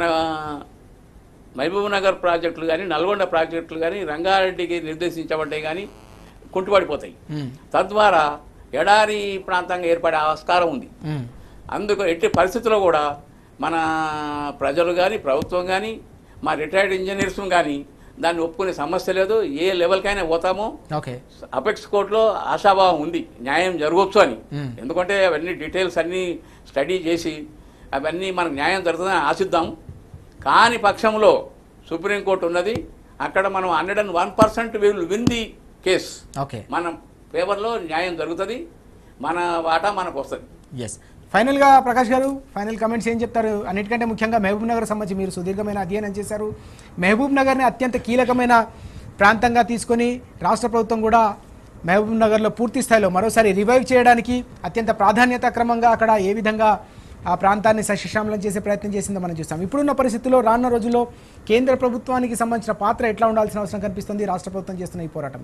మహబూబ్ నగర్ ప్రాజెక్టులు కానీ నల్గొండ ప్రాజెక్టులు కానీ రంగారెడ్డికి నిర్దేశించబడ్డాయి కానీ కుంటుపడిపోతాయి తద్వారా ఎడారి ప్రాంతంగా ఏర్పడే ఆస్కారం ఉంది అందుకు ఎట్టి పరిస్థితుల్లో కూడా మన ప్రజలు కానీ ప్రభుత్వం కానీ మా రిటైర్డ్ ఇంజనీర్స్ కానీ దాన్ని ఒప్పుకునే సమస్య లేదు ఏ లెవెల్కైనా పోతామో ఓకే అపెక్స్ కోర్టులో ఆశాభావం ఉంది న్యాయం జరగవచ్చు అని మ్మ్. ఎందుకంటే అవన్నీ డీటెయిల్స్ అన్నీ స్టడీ చేసి అవన్నీ మనకు న్యాయం జరుగుతుందని ఆశిద్దాం కాని పక్షంలో సుప్రీంకోర్టు ఉన్నది అక్కడ మనం hundred and one percent will win the case okay మనం ఫేవర్లో న్యాయం జరుగుతుంది మన వాటా మనకు వస్తుంది ఎస్ ఫైనల్గా ప్రకాష్ గారు ఫైనల్ కమెంట్స్ ఏం చెప్తారు అన్నిటికంటే ముఖ్యంగా మహబూబ్ నగర్ సంబంధించి మీరు సుదీర్ఘమైన అధ్యయనం చేశారు మహబూబ్ నగర్ని అత్యంత కీలకమైన ప్రాంతంగా తీసుకొని రాష్ట్ర ప్రభుత్వం కూడా మహబూబ్ నగర్లో పూర్తి స్థాయిలో మరోసారి రివైవ్ చేయడానికి అత్యంత ప్రాధాన్యత క్రమంగా అక్కడ ఏ విధంగా ఆ ప్రాంతాన్ని సస్యశ్యామలం చేసే ప్రయత్నం చేసిందో మనం చూస్తాం ఇప్పుడున్న పరిస్థితుల్లో రానున్న రోజుల్లో కేంద్ర ప్రభుత్వానికి సంబంధించిన పాత్ర ఎట్లా ఉండాల్సిన అవసరం కనిపిస్తుంది రాష్ట్ర ప్రభుత్వం చేస్తున్న ఈ పోరాటం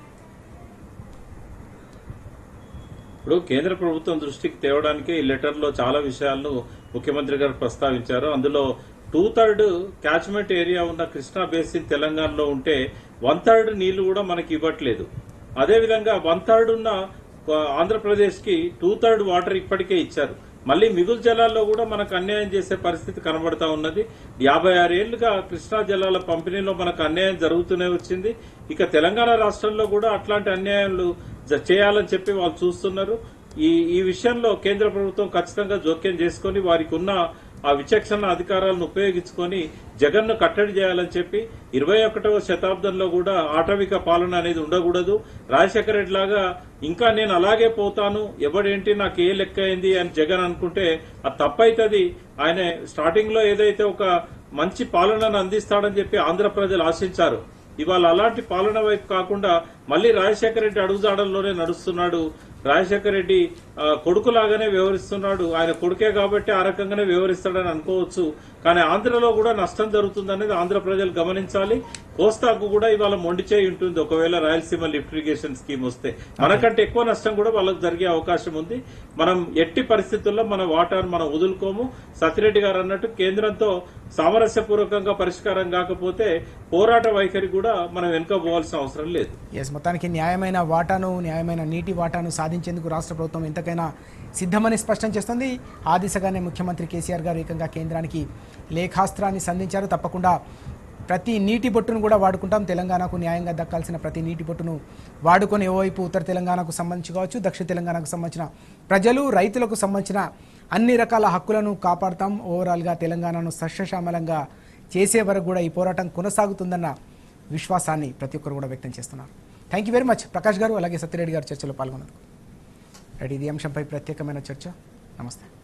ఇప్పుడు కేంద్ర ప్రభుత్వం దృష్టికి తేవడానికి ఈ లెటర్ లో చాలా విషయాలను ముఖ్యమంత్రి గారు ప్రస్తావించారు అందులో టూ థర్డ్ క్యాచ్మెంట్ ఏరియా ఉన్న కృష్ణా బేసిన్ తెలంగాణలో ఉంటే వన్ థర్డ్ నీళ్లు కూడా మనకి ఇవ్వట్లేదు అదేవిధంగా వన్ థర్డ్ ఉన్న ఆ, ఆంధ్రప్రదేశ్ కి టూ థర్డ్ వాటర్ ఇప్పటికే ఇచ్చారు మళ్ళీ మిగులు జలాల్లో కూడా మనకు అన్యాయం చేసే పరిస్థితి కనబడతా ఉన్నది యాభై ఆరేళ్లుగా కృష్ణా జలాల పంపిణీలో మనకు అన్యాయం జరుగుతూనే వచ్చింది ఇక తెలంగాణ రాష్ట్రంలో కూడా అట్లాంటి అన్యాయాలు జ- చేయాలని చెప్పి వాళ్ళు చూస్తున్నారు ఈ ఈ విషయంలో కేంద్ర ప్రభుత్వం ఖచ్చితంగా జోక్యం చేసుకొని వారికి ఉన్న ఆ విచక్షణ అధికారాలను ఉపయోగించుకొని జగన్ను కట్టడి చేయాలని చెప్పి ఇరవై ఒకటవ శతాబ్దంలో కూడా ఆటవిక పాలన అనేది ఉండకూడదు రాజశేఖర రెడ్డి లాగా ఇంకా నేను అలాగే పోతాను ఎవడేంటి నాకు ఏ లెక్క అయింది అని జగన్ అనుకుంటే అది తప్పైతది ఆయన స్టార్టింగ్ లో ఏదైతే ఒక మంచి పాలనను అందిస్తాడని చెప్పి ఆంధ్ర ప్రజలు ఆశించారు ఇవాళ అలాంటి పాలన వైపు కాకుండా మళ్ళీ రాజశేఖర రెడ్డి అడుగుజాడల్లోనే నడుస్తున్నాడు రాజశేఖర రెడ్డి ఆ, కొడుకులాగానే వ్యవహరిస్తున్నాడు ఆయన కొడుకే కాబట్టి ఆ రకంగానే వ్యవహరిస్తాడని అనుకోవచ్చు కానీ ఆంధ్రలో కూడా నష్టం జరుగుతుందనేది ఆంధ్ర ప్రజలు గమనించాలి కోస్తాకు కూడా ఇవాళ మొండి చేయి ఉంటుంది ఒకవేళ రాయలసీమ లిఫ్ట్ ఇరిగేషన్ స్కీమ్ వస్తే మనకంటే ఎక్కువ నష్టం కూడా వాళ్ళకి జరిగే అవకాశం ఉంది మనం ఎట్టి పరిస్థితుల్లో మన వాటాను మనం వదులుకోము సతిరెడ్డి గారు అన్నట్టు కేంద్రంతో సామరస్యపూర్వకంగా పరిష్కారం కాకపోతే పోరాట వైఖరి కూడా మనం వెనుక పోవాల్సిన అవసరం లేదు ఎస్ మొత్తానికి న్యాయమైన వాటాను న్యాయమైన నీటి వాటాను సాధించేందుకు రాష్ట్ర ప్రభుత్వం ఎంతకైనా సిద్ధమని స్పష్టం చేస్తుంది ఆ దిశగానే ముఖ్యమంత్రి కేసీఆర్ గారు ఏకంగా కేంద్రానికి లేఖాస్త్రాన్ని సంధించారు తప్పకుండా ప్రతి నీటి బొట్టును కూడా వాడుకుంటాం తెలంగాణకు న్యాయంగా దక్కాల్సిన ప్రతి నీటి బొట్టును వాడుకొని ఓవైపు ఉత్తర తెలంగాణకు సంబంధించి కావచ్చు దక్షిణ తెలంగాణకు సంబంధించిన ప్రజలు రైతులకు సంబంధించిన అన్ని రకాల హక్కులను కాపాడుతాం ఓవరాల్గా తెలంగాణను సస్యశ్యామలంగా చేసే వరకు కూడా ఈ పోరాటం కొనసాగుతుందన్న విశ్వాసాన్ని ప్రతి ఒక్కరు కూడా వ్యక్తం చేస్తున్నారు thank you very much Prakash గారు అలాగే సత్యరెడ్డి గారు చర్చలో పాల్గొన్నారు రైట్ ఇది ఈ అంశంపై ప్రత్యేకమైన చర్చ నమస్తే